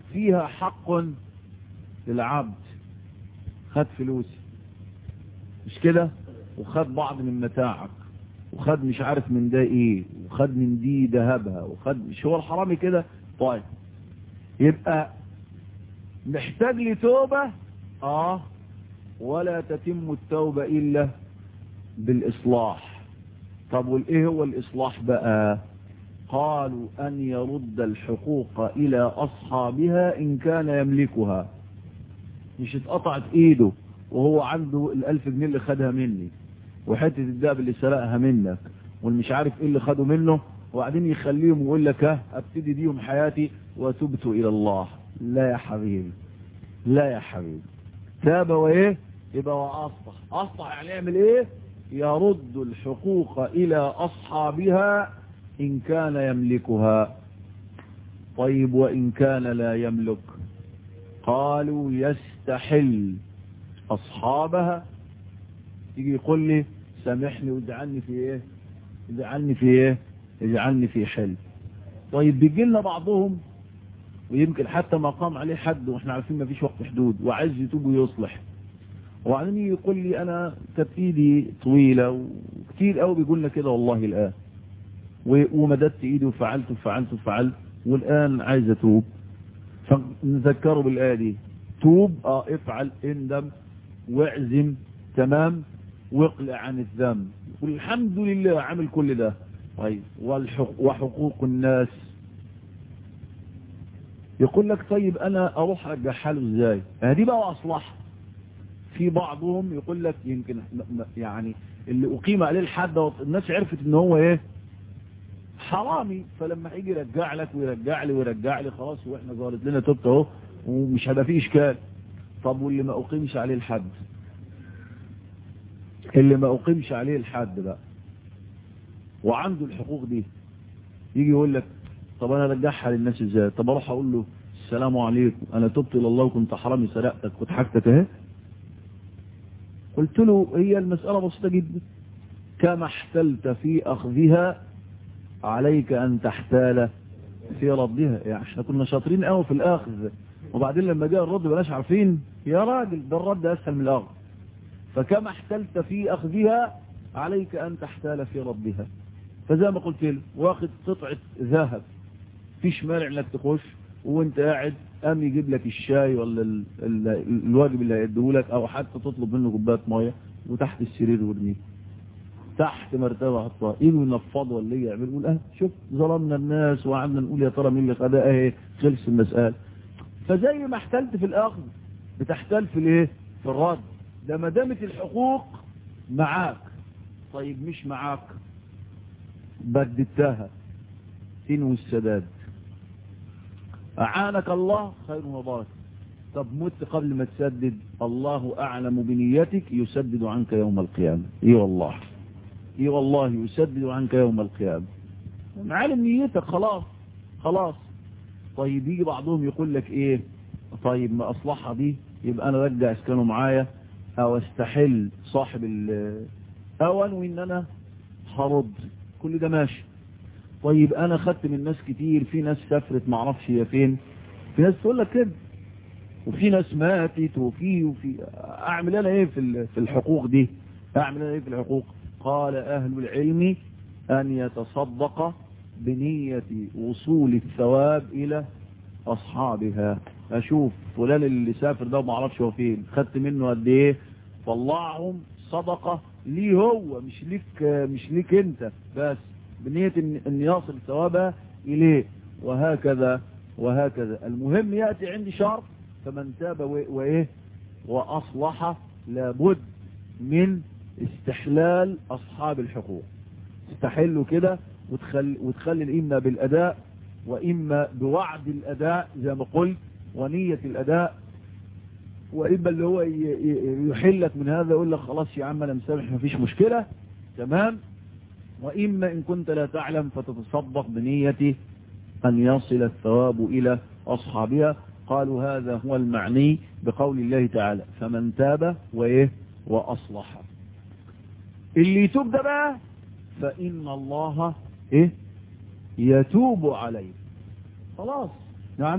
فيها حق للعبد خد فلوسي مش كده وخد بعض من متاعك وخد مش عارف من ده ايه وخد من دي ذهبها وخد مش هو الحرامي كده طيب يبقى محتاج لتوبة اه ولا تتم التوبة الا بالاصلاح طب والايه هو الاصلاح بقى قالوا ان يرد الحقوق الى اصحابها ان كان يملكها مش اتقطعت ايده وهو عنده الالف جنيه اللي خدها مني وحتة الدهب اللي سرقها منك والمش عارف ايه اللي خده منه وبعدين يخليهم ويقول لك ها ابتدي بيهم حياتي وتبت الى الله لا يا حبيبي لا يا حبيبي تاب وايه يبقى واصلح اصلح يعني يعمل ايه يرد الحقوق الى اصحابها ان كان يملكها طيب وان كان لا يملك قالوا يستحل اصحابها يجي يقول لي سامحني واجعلني في ايه اجعلني في ايه اجعلني في حل طيب بيجي لنا بعضهم ويمكن حتى ما قام عليه حد واحنا عارفين ما فيش وقت حدود وعايز يتوب ويصلح وبعدين يقول لي انا كانت ايدي طويله وكتير قوي بيقول لنا كده والله الان ومددت ايدي وفعلت وفعلت وفعلت والان عايز اتوب فنذكره بالايه دي توب اه افعل اندم واعزم تمام واقلع عن الذنب يقول الحمد لله عامل كل ده طيب والحق وحقوق الناس يقول لك طيب انا اروح ارجعها له ازاي هذه بقى اصلح في بعضهم يقول لك يمكن يعني اللي اقيم عليه الحد الناس عرفت ان هو ايه حرامي فلما يجي يرجع لك ويرجع لي ويرجع لي خلاص واحنا ظهرت لنا توبت اهو ومش هيبقى فيه اشكال طب واللي ما اقيمش عليه الحد اللي ما اقيمش عليه الحد بقى وعنده الحقوق دي يجي يقول لك طب انا ارجعها للناس ازاي طب اروح اقول له السلام عليكم انا تبت الى الله وكنت حرامي سرقتك كنت حاجتك اهي قلت له هي المسألة بسيطة جدا كما احتلت في اخذها عليك ان تحتال في ردها يعني احنا كنا شاطرين قوي في الاخذ وبعدين لما جاء الرد بلاش عارفين يا راجل ده الرد اسهل من الاخذ فكما احتلت في اخذها عليك ان تحتال في ردها فزي ما قلت له واخد قطعة ذهب فيش مانع انك تخش وانت قاعد قام يجيب لك الشاي ولا ال ال الواجب اللي هيديه لك او حتى تطلب منه كوبايه ميه وتحت السرير وارميه تحت مرتبه حطها يجوا ينفضوا ولا يجي يعمل يقول اه شوف ظلمنا الناس وقعدنا نقول يا ترى مين اللي خدها اهي خلص المساله فزي ما احتلت في الاخذ بتحتل في الايه في الرد ده ما دامت الحقوق معاك طيب مش معاك بددتها تنوي السداد أعانك الله خير وبارك طب مت قبل ما تسدد الله أعلم بنيتك يسدد عنك يوم القيامة اي والله اي والله يسدد عنك يوم القيامة معلم نيتك خلاص خلاص طيب يجي بعضهم يقول لك ايه طيب ما اصلحها دي يبقى انا رجع اسكنه معايا او استحل صاحب او انوي ان انا هرد كل ده ماشي طيب انا خدت من ناس كتير في ناس سافرت معرفش هي فين في ناس تقول لك كده وفي ناس ماتت وفي وفي اعمل انا ايه في في الحقوق دي اعمل انا ايه في الحقوق قال اهل العلم ان يتصدق بنية وصول الثواب الى اصحابها اشوف فلان اللي سافر ده ما اعرفش هو فين خدت منه قد ايه طلعهم صدقة ليه هو مش ليك مش ليك انت بس بنية ان, إن يصل ثوابها اليه وهكذا وهكذا المهم يأتي عندي شرط فمن تاب وايه واصلح لابد من استحلال اصحاب الحقوق استحلوا كده وتخلي, وتخلي الإما بالأداء وإما بوعد الأداء زي ما قلت ونية الأداء وإما اللي هو يحلك من هذا يقول لك خلاص يا عم أنا مسامح مفيش مشكلة تمام وإما إن كنت لا تعلم فتتصدق بنية أن يصل الثواب إلى أصحابها قالوا هذا هو المعني بقول الله تعالى فمن تاب وإيه وأصلح اللي يتوب ده بقى فإن الله إيه يتوب عليه خلاص نعم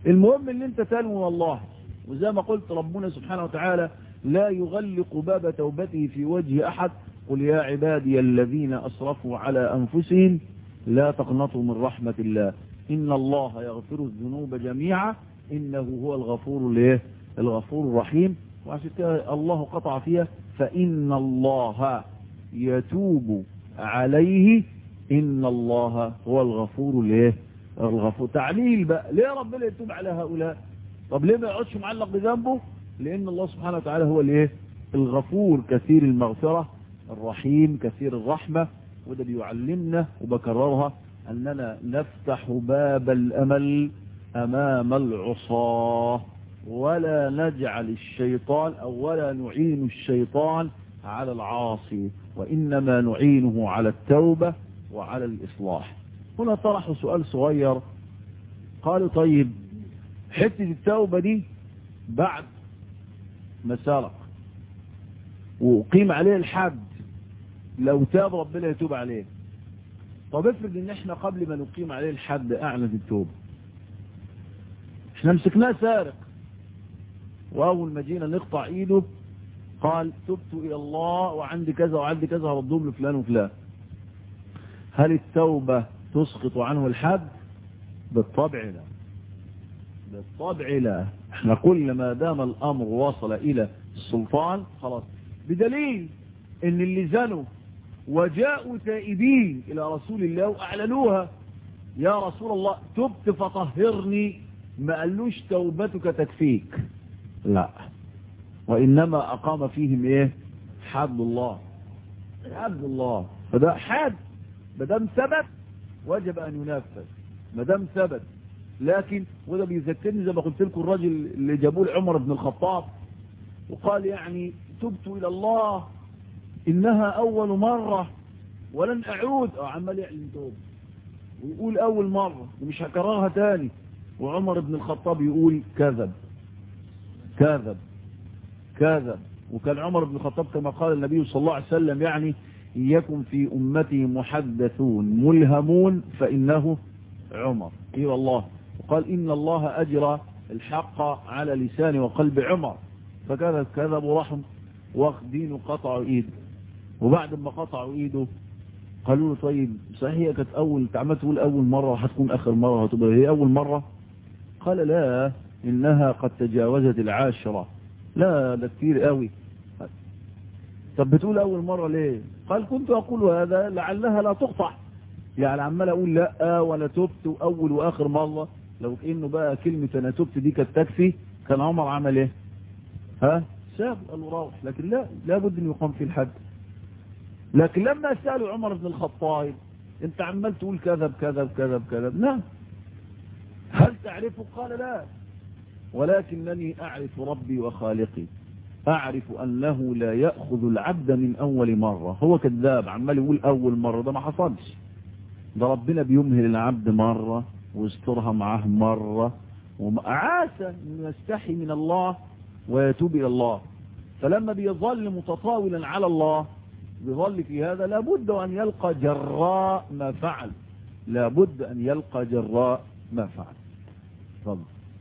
المهم ان انت تنوي والله وزي ما قلت ربنا سبحانه وتعالى لا يغلق باب توبته في وجه احد قل يا عبادي الذين اسرفوا على انفسهم لا تقنطوا من رحمة الله ان الله يغفر الذنوب جميعا انه هو الغفور الايه الغفور الرحيم وعشان كده الله قطع فيها فان الله يتوب عليه ان الله هو الغفور الايه الغفور تعليل بقى ليه ربنا يتوب على هؤلاء طب ليه ما يقعدش معلق بذنبه لان الله سبحانه وتعالى هو الايه الغفور كثير المغفرة الرحيم كثير الرحمة وده بيعلمنا وبكررها اننا نفتح باب الامل امام العصاه ولا نجعل الشيطان او ولا نعين الشيطان على العاصي وانما نعينه على التوبة وعلى الاصلاح هنا طرحوا سؤال صغير قالوا طيب حتة التوبة دي بعد ما سرق وقيم عليه الحد لو تاب ربنا يتوب عليه طب افرض ان احنا قبل ما نقيم عليه الحد اعلن التوبة احنا مسكناه سارق واول ما جينا نقطع ايده قال تبت الى الله وعندي كذا وعندي كذا هردهم لفلان وفلان هل التوبة تسقط عنه الحد بالطبع لا بالطبع لا احنا كل ما دام الامر وصل الى السلطان خلاص بدليل ان اللي زنوا وجاءوا تائبين الى رسول الله واعلنوها يا رسول الله تبت فطهرني ما قالوش توبتك تكفيك لا وانما اقام فيهم ايه حد الله حد الله فده حد ما دام ثبت وجب ان ينفذ ما دام ثبت لكن وده بيذكرني زي ما قلت لكم الراجل اللي جابوه لعمر بن الخطاب وقال يعني تبت الى الله انها اول مرة ولن اعود اه عمال يعلن توب ويقول اول مرة ومش هكررها تاني وعمر بن الخطاب يقول كذب كذب كذب وكان عمر بن الخطاب كما قال النبي صلى الله عليه وسلم يعني يكن في أمتي محدثون ملهمون فإنه عمر اي أيوة والله وقال إن الله أجرى الحق على لسان وقلب عمر فكذا كذب ورحم واخدين وقطعوا ايده وبعد ما قطعوا ايده قالوا له طيب صحيح كانت اول تعمل تقول اول مرة وهتكون اخر مرة هتبقى هي اول مرة قال لا انها قد تجاوزت العاشرة لا ده كتير قوي طب بتقول اول مرة ليه قال كنت اقول هذا لعلها لا تقطع يعني عمال اقول لا وانا تبت اول واخر مرة لو كأنه بقى كلمة انا تبت دي كانت تكفي كان عمر عمل ايه ها ساب قالوا راوح لكن لا لابد ان يقام في الحد لكن لما سألوا عمر بن الخطاب انت عمال تقول كذب كذب كذب كذب لا هل تعرفه قال لا ولكنني أعرف ربي وخالقي أعرف أنه لا يأخذ العبد من أول مرة هو كذاب عمال يقول أول مرة ده ما حصلش ده ربنا بيمهل العبد مرة ويسترها معاه مرة وعاسى أنه يستحي من الله ويتوب إلى الله فلما بيظل متطاولا على الله بيظل في هذا لابد أن يلقى جراء ما فعل لابد أن يلقى جراء ما فعل تفضل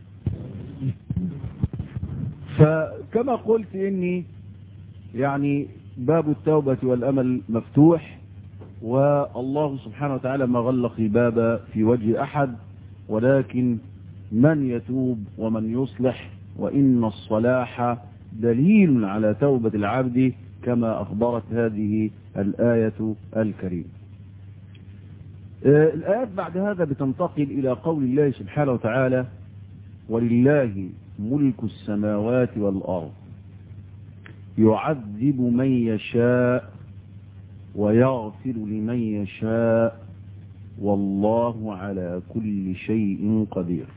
فكما قلت إني يعني باب التوبة والأمل مفتوح والله سبحانه وتعالى ما غلق الباب في وجه أحد ولكن من يتوب ومن يصلح وإن الصلاح دليل على توبة العبد كما أخبرت هذه الآية الكريمة الآيات بعد هذا بتنتقل إلى قول الله سبحانه وتعالى ولله ملك السماوات والأرض يعذب من يشاء ويغفر لمن يشاء والله على كل شيء قدير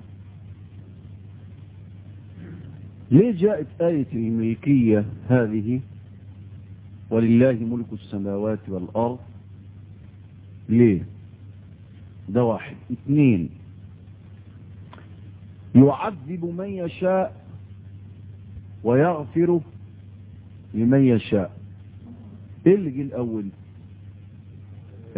ليه جاءت آية الملكية هذه ولله ملك السماوات والأرض ليه ده واحد اثنين يعذب من يشاء ويغفر لمن يشاء ايه اللي جه الاول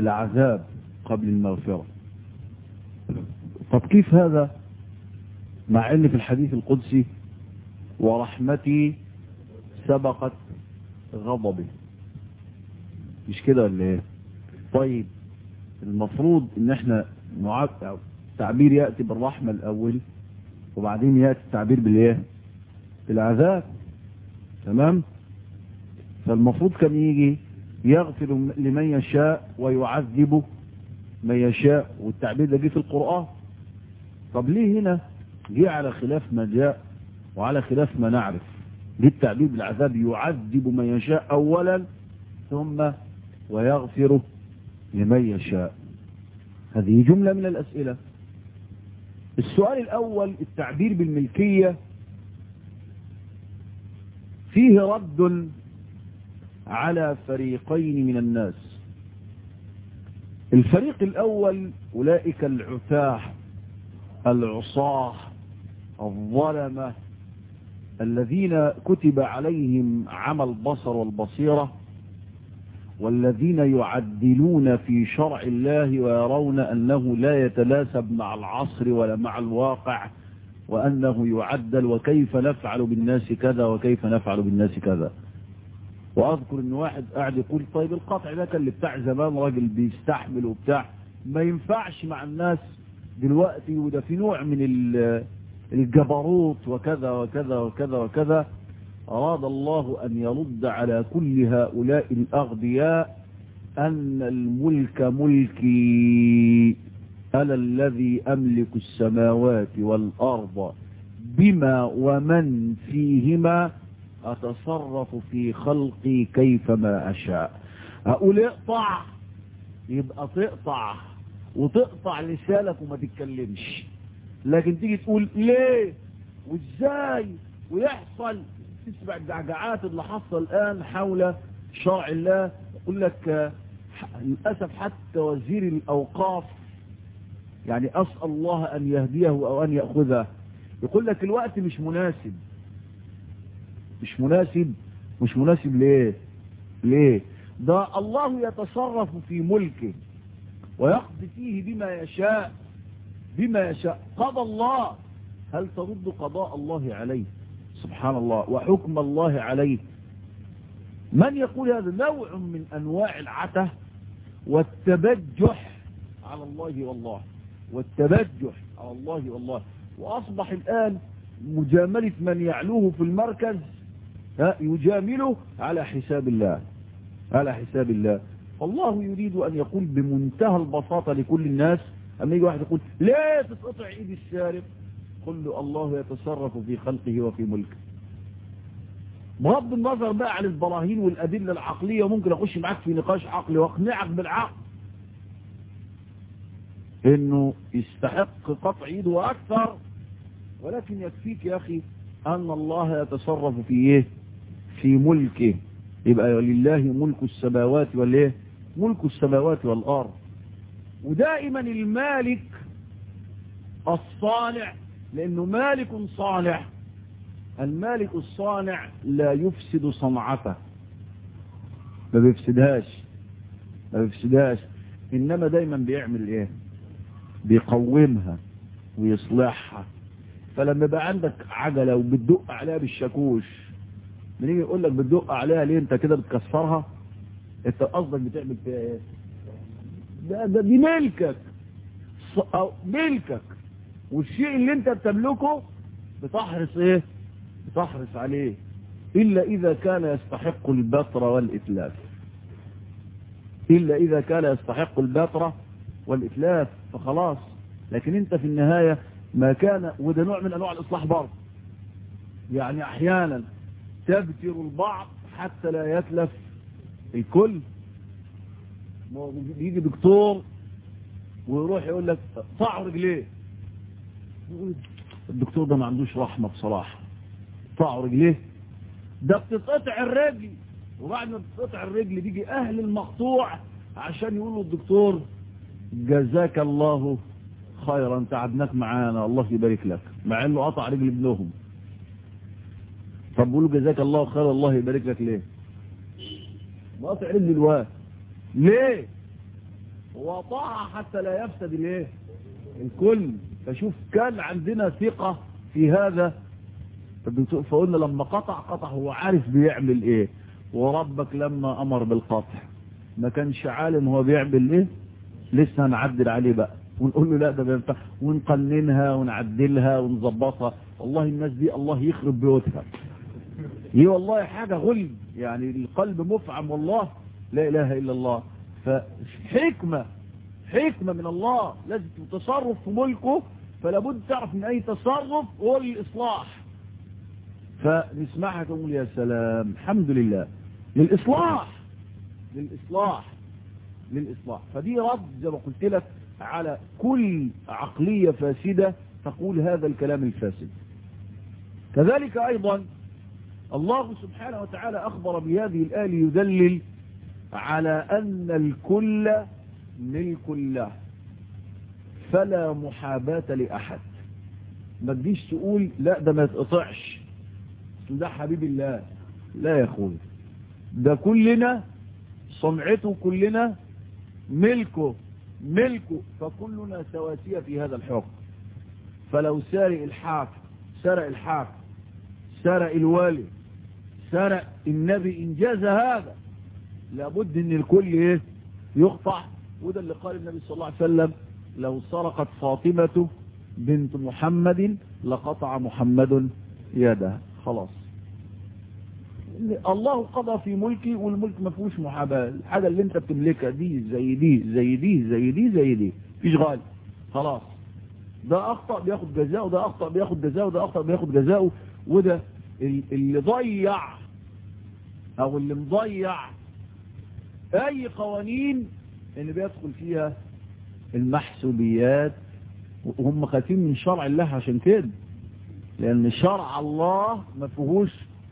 العذاب قبل المغفرة طب كيف هذا مع ان في الحديث القدسي ورحمتي سبقت غضبي مش كده ولا ايه طيب المفروض ان احنا نعب التعبير يأتي بالرحمة الاول وبعدين يأتي التعبير بالايه بالعذاب تمام فالمفروض كان يجي يغفر لمن يشاء ويعذب من يشاء والتعبير ده جه في القرآن طب ليه هنا جه على خلاف ما جاء وعلى خلاف ما نعرف جه التعبير بالعذاب يعذب من يشاء اولا ثم ويغفر لمن يشاء هذه جملة من الأسئلة السؤال الأول التعبير بالملكية فيه رد على فريقين من الناس الفريق الأول أولئك العتاة العصاة الظلمة الذين كتب عليهم عمى البصر والبصيرة والذين يعدلون في شرع الله ويرون أنه لا يتناسب مع العصر ولا مع الواقع وأنه يعدل وكيف نفعل بالناس كذا وكيف نفعل بالناس كذا وأذكر أن واحد قاعد يقول طيب القطع ده كان اللي بتاع زمان راجل بيستحمل وبتاع ما ينفعش مع الناس دلوقتي وده في نوع من الجبروت وكذا وكذا وكذا وكذا أراد الله أن يرد على كل هؤلاء الأغبياء أن الملك ملكي أنا الذي أملك السماوات والأرض بما ومن فيهما أتصرف في خلقي كيفما أشاء أقول اقطع يبقى تقطع وتقطع لسانك وما تتكلمش لكن تيجي تقول ليه وازاي ويحصل تسمع الجعجعات اللي حصل الآن حول شرع الله يقول لك للأسف حتى وزير الأوقاف يعني أسأل الله أن يهديه أو أن يأخذه يقول لك الوقت مش مناسب مش مناسب مش مناسب ليه ليه ده الله يتصرف في ملكه ويقضي فيه بما يشاء بما يشاء قضى الله هل ترد قضاء الله عليه سبحان الله وحكم الله عليه من يقول هذا نوع من أنواع العته والتبجح على الله والله والتبجح على الله والله وأصبح الآن مجاملة من يعلوه في المركز يجامله على حساب الله على حساب الله فالله يريد أن يقول بمنتهى البساطة لكل الناس أما يجي واحد يقول ليه تتقطع إيد السارق قل له الله يتصرف في خلقه وفي ملكه بغض النظر بقى عن البراهين والأدلة العقلية ممكن أخش معاك في نقاش عقلي واقنعك بالعقل انه يستحق قطع ايده واكثر ولكن يكفيك يا اخي ان الله يتصرف في ايه في ملكه يبقى لله ملك السماوات والايه ملك السماوات والارض ودائما المالك الصانع لانه مالك صانع المالك الصانع لا يفسد صنعته ما بيفسدهاش ما بيفسدهاش انما دايما بيعمل ايه بيقومها ويصلحها فلما يبقى عندك عجلة وبتدق عليها بالشاكوش بنيجي يقول لك بتدق عليها ليه انت كده بتكسرها انت قصدك بتعمل فيها ايه ده, ده دي ملكك أو ملكك والشيء اللي انت بتملكه بتحرص ايه بتحرص عليه الا اذا كان يستحق البتر والاتلاف الا اذا كان يستحق البتر والإتلاف فخلاص لكن انت في النهاية ما كان وده نوع من أنواع الإصلاح برضه يعني أحيانا تبتر البعض حتى لا يتلف الكل يجي دكتور ويروح يقول لك طع رجليه الدكتور ده ما عندوش رحمة بصراحة طع رجليه ده بتتقطع الرجل وبعد ما بتتقطع الرجل بيجي أهل المقطوع عشان يقولوا الدكتور جزاك الله خيرا تعبناك معانا الله يبارك لك مع انه قطع رجل ابنهم طب بقولوا جزاك الله خيرا الله يبارك لك ليه قطع رجل الواد ليه وطاعة حتى لا يفسد الايه الكل فشوف كان عندنا ثقة في هذا فقلنا لما قطع قطع هو عارف بيعمل ايه وربك لما امر بالقطع ما كانش عالم هو بيعمل ايه لسه هنعدل عليه بقى ونقول له لا ده بينفع ونقننها ونعدلها ونظبطها والله الناس دي الله يخرب بيوتها هي والله حاجة غلب يعني القلب مفعم والله لا اله الا الله فحكمة حكمة من الله لازم تصرف في ملكه فلا بد تعرف من اي تصرف هو الاصلاح فنسمعها تقول يا سلام الحمد لله للاصلاح للاصلاح للاصلاح فدي رد زي ما قلت لك على كل عقلية فاسدة تقول هذا الكلام الفاسد كذلك ايضا الله سبحانه وتعالى اخبر بهذه الآية يدلل على ان الكل ملك الله فلا محاباة لأحد ما تجيش تقول لا ده ما يتقطعش ده حبيب الله لا يا اخوي ده كلنا صنعته كلنا ملكه ملكه فكلنا سواسية في هذا الحكم فلو سارق الحاكم سرق الحاكم سرق الوالي سرق النبي انجاز هذا لابد ان الكل ايه يقطع وده اللي قال النبي صلى الله عليه وسلم لو سرقت فاطمة بنت محمد لقطع محمد يده خلاص الله قضى في ملكي والملك ما فيهوش محاباه الحاجه اللي انت بتملكها دي زي دي زي دي زي دي زي دي مفيش غالي خلاص ده اخطا بياخد جزاءه ده اخطا بياخد جزاءه ده اخطا بياخد جزاءه وده اللي ضيع او اللي مضيع اي قوانين اللي بيدخل فيها المحسوبيات وهم خايفين من شرع الله عشان كده لان شرع الله ما فيهوش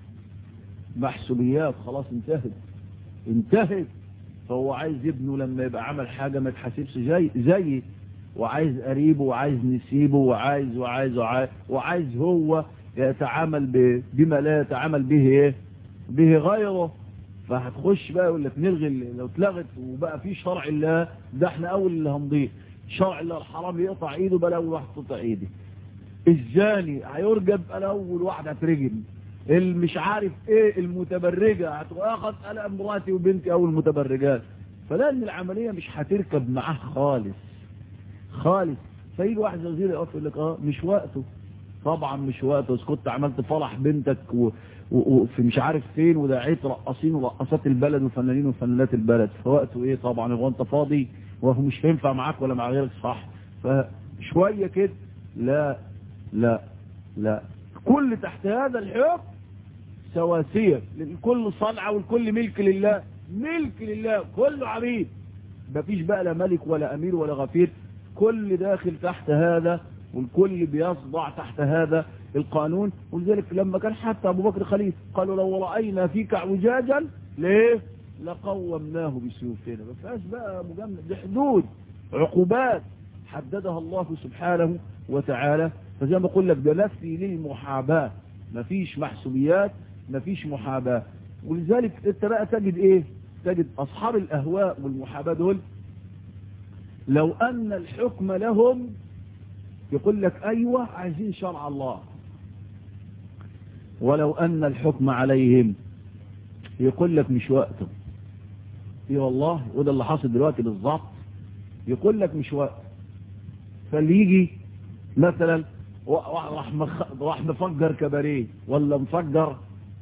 محسوبيات خلاص انتهت انتهت فهو عايز ابنه لما يبقى عمل حاجة ما تحاسبش زي زي وعايز قريبه وعايز نسيبه وعايز وعايز وعايز, وعايز هو يتعامل بما لا يتعامل به ايه به غيره فهتخش بقى يقول لك نلغي لو اتلغت وبقى في شرع الله ده احنا اول اللي هنضيف شرع الله الحرام يقطع ايده بقى اول واحد تقطع ايدي الزاني هيرجب انا اول واحد هترجم مش عارف ايه المتبرجة هتاخد انا مراتي وبنتي او المتبرجات فلان العملية مش هتركب معاه خالص خالص فيجي واحد وزير يقف يقول لك اه مش وقته طبعا مش وقته بس كنت عملت فرح بنتك و... وفي مش عارف فين ودعيت رقاصين ورقصات البلد وفنانين وفنانات البلد فوقته ايه طبعا هو انت فاضي وهو مش هينفع معاك ولا مع غيرك صح فشوية كده لا لا لا كل تحت هذا الحكم سواسية الكل صنعة والكل ملك لله ملك لله كله عبيد مفيش بقى لا ملك ولا أمير ولا غفير كل داخل تحت هذا والكل بيصدع تحت هذا القانون ولذلك لما كان حتى أبو بكر خليفة قالوا لو رأينا فيك اعوجاجا ليه لقومناه بسيوفنا ما فيهاش بقى مجمد دي حدود عقوبات حددها الله سبحانه وتعالى فزي ما اقول لك ده نفي للمحاباة مفيش محسوبيات مفيش محاباة ولذلك انت بقى تجد ايه تجد اصحاب الاهواء والمحاباة دول لو ان الحكم لهم يقول لك ايوه عايزين شرع الله ولو ان الحكم عليهم يقول لك مش وقته اي والله وده اللي حاصل دلوقتي بالظبط يقول لك مش وقت فاللي يجي مثلا راح راح مفجر كباريه ولا مفجر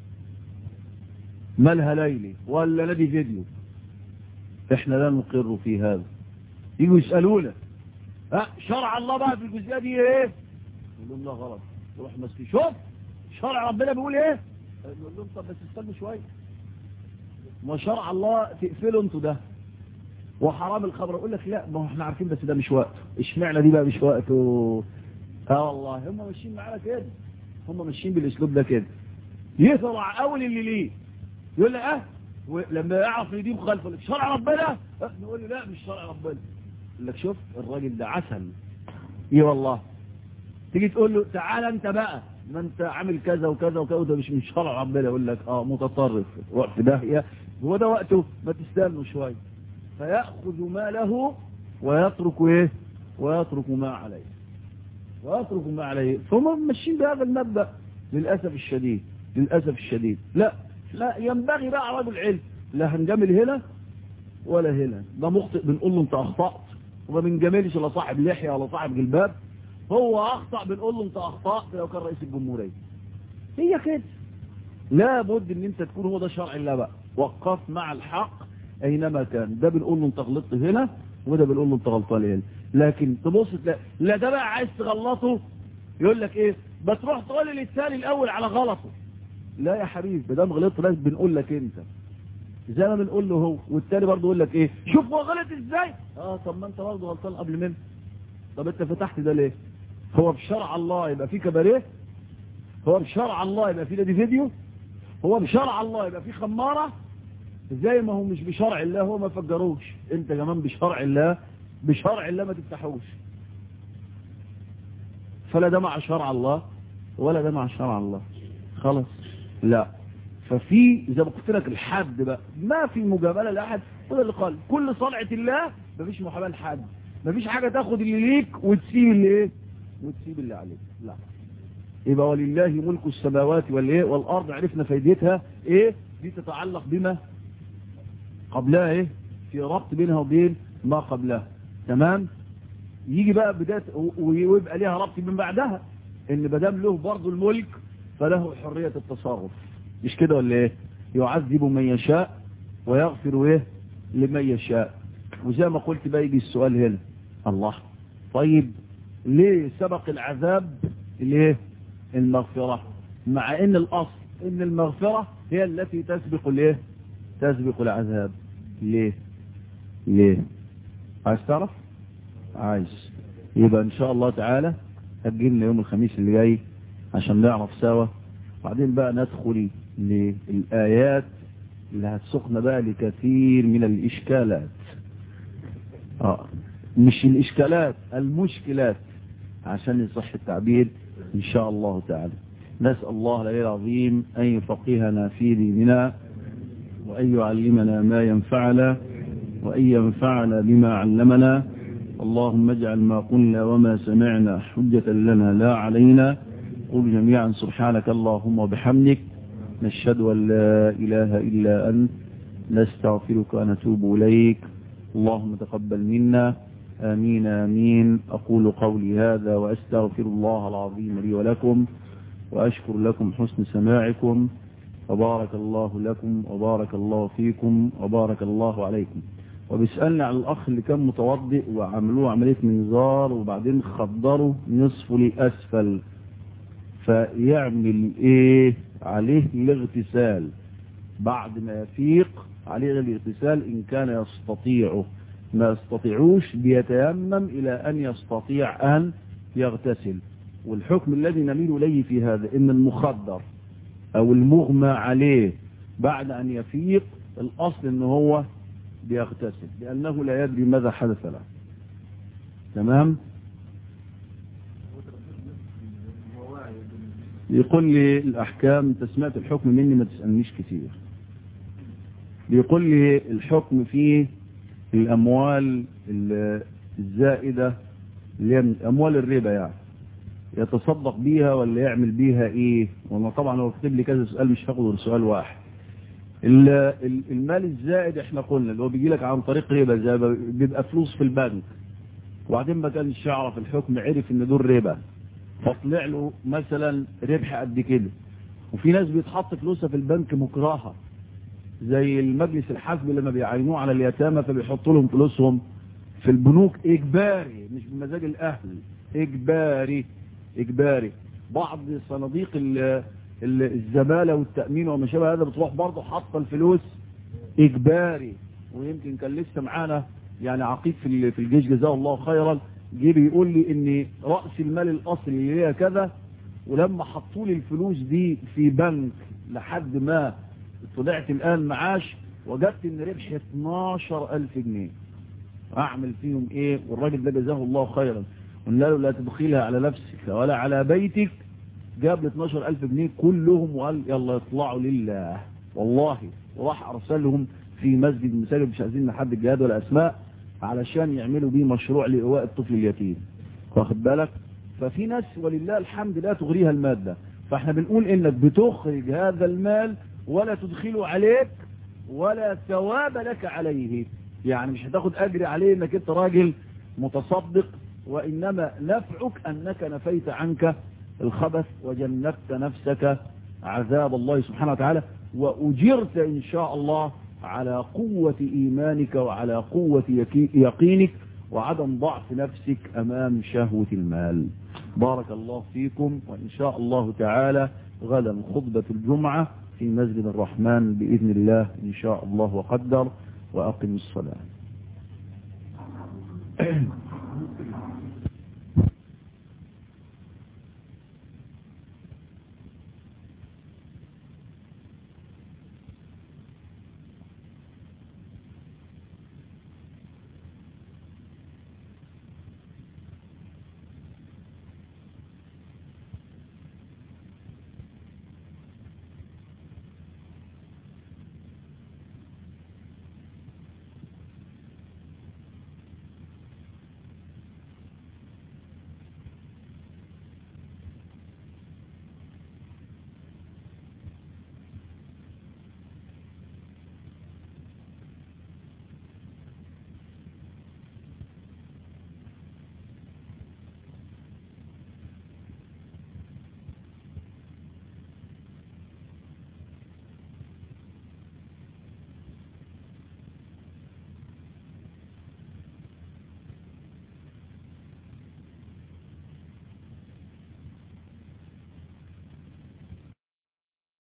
مالها ليلي ولا نادي فيديو احنا لا نقر في هذا يجوا يسألونا ها شرع الله بقى في الجزئية دي ايه يقول لهم لا غلط يروح مسكي شوف شرع ربنا بيقول ايه يقول لهم طب بس استنوا شويه ما شرع الله تقفلوا انتوا ده وحرام الخبر يقول لك لا ما احنا عارفين بس ده مش وقته اشمعنى دي بقى مش وقته اه والله هم ماشيين معانا كده هم ماشيين بالاسلوب ده كده يطلع اول اللي ليه يقول لي اه لما يعرف ان دي مخالفه لك شرع ربنا اه نقول له لا مش شرع ربنا يقول لك شوف الراجل ده عسل ايه والله تيجي تقول له تعال انت بقى ما انت عامل كذا وكذا وكذا وده مش من شرع ربنا يقول لك اه متطرف وقت ده هو ده وقته ما تستنوا شويه فيأخذ ما له ويترك ايه ويترك ما عليه ويترك ما عليه فهم ماشيين بهذا المبدأ للأسف الشديد للأسف الشديد لا لا ينبغي بقى رجل علم لا هنجامل هنا ولا هنا ده مخطئ بنقول له انت اخطأت وما بنجاملش لا صاحب لحية ولا صاحب جلباب هو اخطأ بنقول له انت اخطأت لو كان رئيس الجمهورية هي كده لابد ان انت تكون هو ده شرع الله بقى وقف مع الحق اينما كان ده بنقول له انت غلطت هنا وده بنقول له انت غلطان هنا لكن تبص تلاقي لا ده بقى عايز تغلطه يقول لك ايه بتروح تقول للثاني الاول على غلطه لا يا حبيبي ما دام غلطت لازم بنقول لك انت زي ما بنقول له هو والتاني برضه يقول لك ايه شوف هو غلط ازاي اه طب ما انت برضه غلطان قبل منه طب انت فتحت ده ليه هو بشرع الله يبقى في كباريه هو بشرع الله يبقى في نادي فيديو هو بشرع الله يبقى في خمارة زي ما هو مش بشرع الله هو ما فجروش انت كمان بشرع الله بشرع الله ما تفتحوش فلا ده مع شرع الله ولا ده مع شرع الله خلاص لا ففي زي ما قلت لك الحد بقى ما في مجامله لاحد وده اللي قال كل صنعه الله مفيش محاباه لحد مفيش حاجه تاخد اللي ليك وتسيب اللي ايه وتسيب اللي عليك لا يبقى ولله ملك السماوات والايه والارض عرفنا فايدتها ايه دي تتعلق بما قبلها ايه في ربط بينها وبين ما قبلها تمام يجي بقى بدايه ويبقى ليها ربط من بعدها ان مدام له برضه الملك فله حريه التصرف مش كده ولا ايه يعذب من يشاء ويغفر ايه لمن يشاء وزي ما قلت بقى يجي السؤال هنا الله طيب ليه سبق العذاب ليه المغفرة مع ان الاصل ان المغفرة هي التي تسبق الايه تسبق العذاب ليه ليه عايز تعرف عايز يبقى ان شاء الله تعالى هتجيلنا يوم الخميس اللي جاي عشان نعرف سوا بعدين بقى ندخل للآيات اللي هتسقنا بقى لكثير من الإشكالات آه. مش الإشكالات المشكلات عشان يصح التعبير إن شاء الله تعالى نسأل الله العلي العظيم أن يفقهنا في ديننا وأن يعلمنا ما ينفعنا وأن ينفعنا بما علمنا اللهم اجعل ما قلنا وما سمعنا حجة لنا لا علينا قل جميعا سبحانك اللهم وبحمدك نشهد أن لا إله إلا أنت نستغفرك ونتوب إليك اللهم تقبل منا آمين آمين أقول قولي هذا وأستغفر الله العظيم لي ولكم وأشكر لكم حسن سماعكم وبارك الله لكم وبارك الله فيكم وبارك الله عليكم وبيسألني على الأخ اللي كان متوضئ وعملوه عملية منظار وبعدين خضروا نصفه لأسفل فيعمل ايه عليه الاغتسال بعد ما يفيق عليه الاغتسال ان كان يستطيعه ما يستطيعوش بيتيمم الى ان يستطيع ان يغتسل والحكم الذي نميل اليه في هذا ان المخدر او المغمى عليه بعد ان يفيق الاصل ان هو بيغتسل لانه لا يدري ماذا حدث له تمام يقول لي الأحكام انت سمعت الحكم مني ما تسألنيش كتير بيقول لي الحكم في الأموال الزائدة اللي هي أموال الربا يعني يتصدق بيها ولا يعمل بيها ايه وانا طبعا هو كتب لي كذا سؤال مش هاخد غير سؤال واحد المال الزائد احنا قلنا اللي هو بيجي لك عن طريق ربا زي بيبقى فلوس في البنك وبعدين ما كانش يعرف الحكم عرف ان دول ربا فطلع له مثلا ربح قد كده وفي ناس بيتحط فلوسها في البنك مكرهة زي المجلس الحسبي لما بيعينوه على اليتامى فبيحطوا لهم فلوسهم في البنوك اجباري مش بمزاج الاهل اجباري اجباري بعض صناديق الزبالة والتأمين وما شابه هذا بتروح برضه حاطه الفلوس اجباري ويمكن كان لسه معانا يعني عقيد في في الجيش جزاه الله خيرا جه بيقول لي ان رأس المال الاصلي اللي هي كذا ولما حطوا لي الفلوس دي في بنك لحد ما طلعت الان معاش وجدت ان ربحي 12000 جنيه اعمل فيهم ايه والراجل ده جزاه الله خيرا قلنا له لا تدخلها على نفسك ولا على بيتك جاب لي 12000 جنيه كلهم وقال يلا يطلعوا لله والله وراح ارسلهم في مسجد مساجد مش عايزين نحدد الجهاد ولا اسماء علشان يعملوا بيه مشروع لإواء الطفل اليتيم واخد بالك ففي ناس ولله الحمد لا تغريها المادة فاحنا بنقول انك بتخرج هذا المال ولا تدخله عليك ولا ثواب لك عليه يعني مش هتاخد اجر عليه انك انت راجل متصدق وانما نفعك انك نفيت عنك الخبث وجنبت نفسك عذاب الله سبحانه وتعالى واجرت ان شاء الله على قوة ايمانك وعلى قوة يقينك وعدم ضعف نفسك امام شهوة المال بارك الله فيكم وان شاء الله تعالى غدا خطبة الجمعة في مسجد الرحمن بإذن الله إن شاء الله وقدر وأقم الصلاة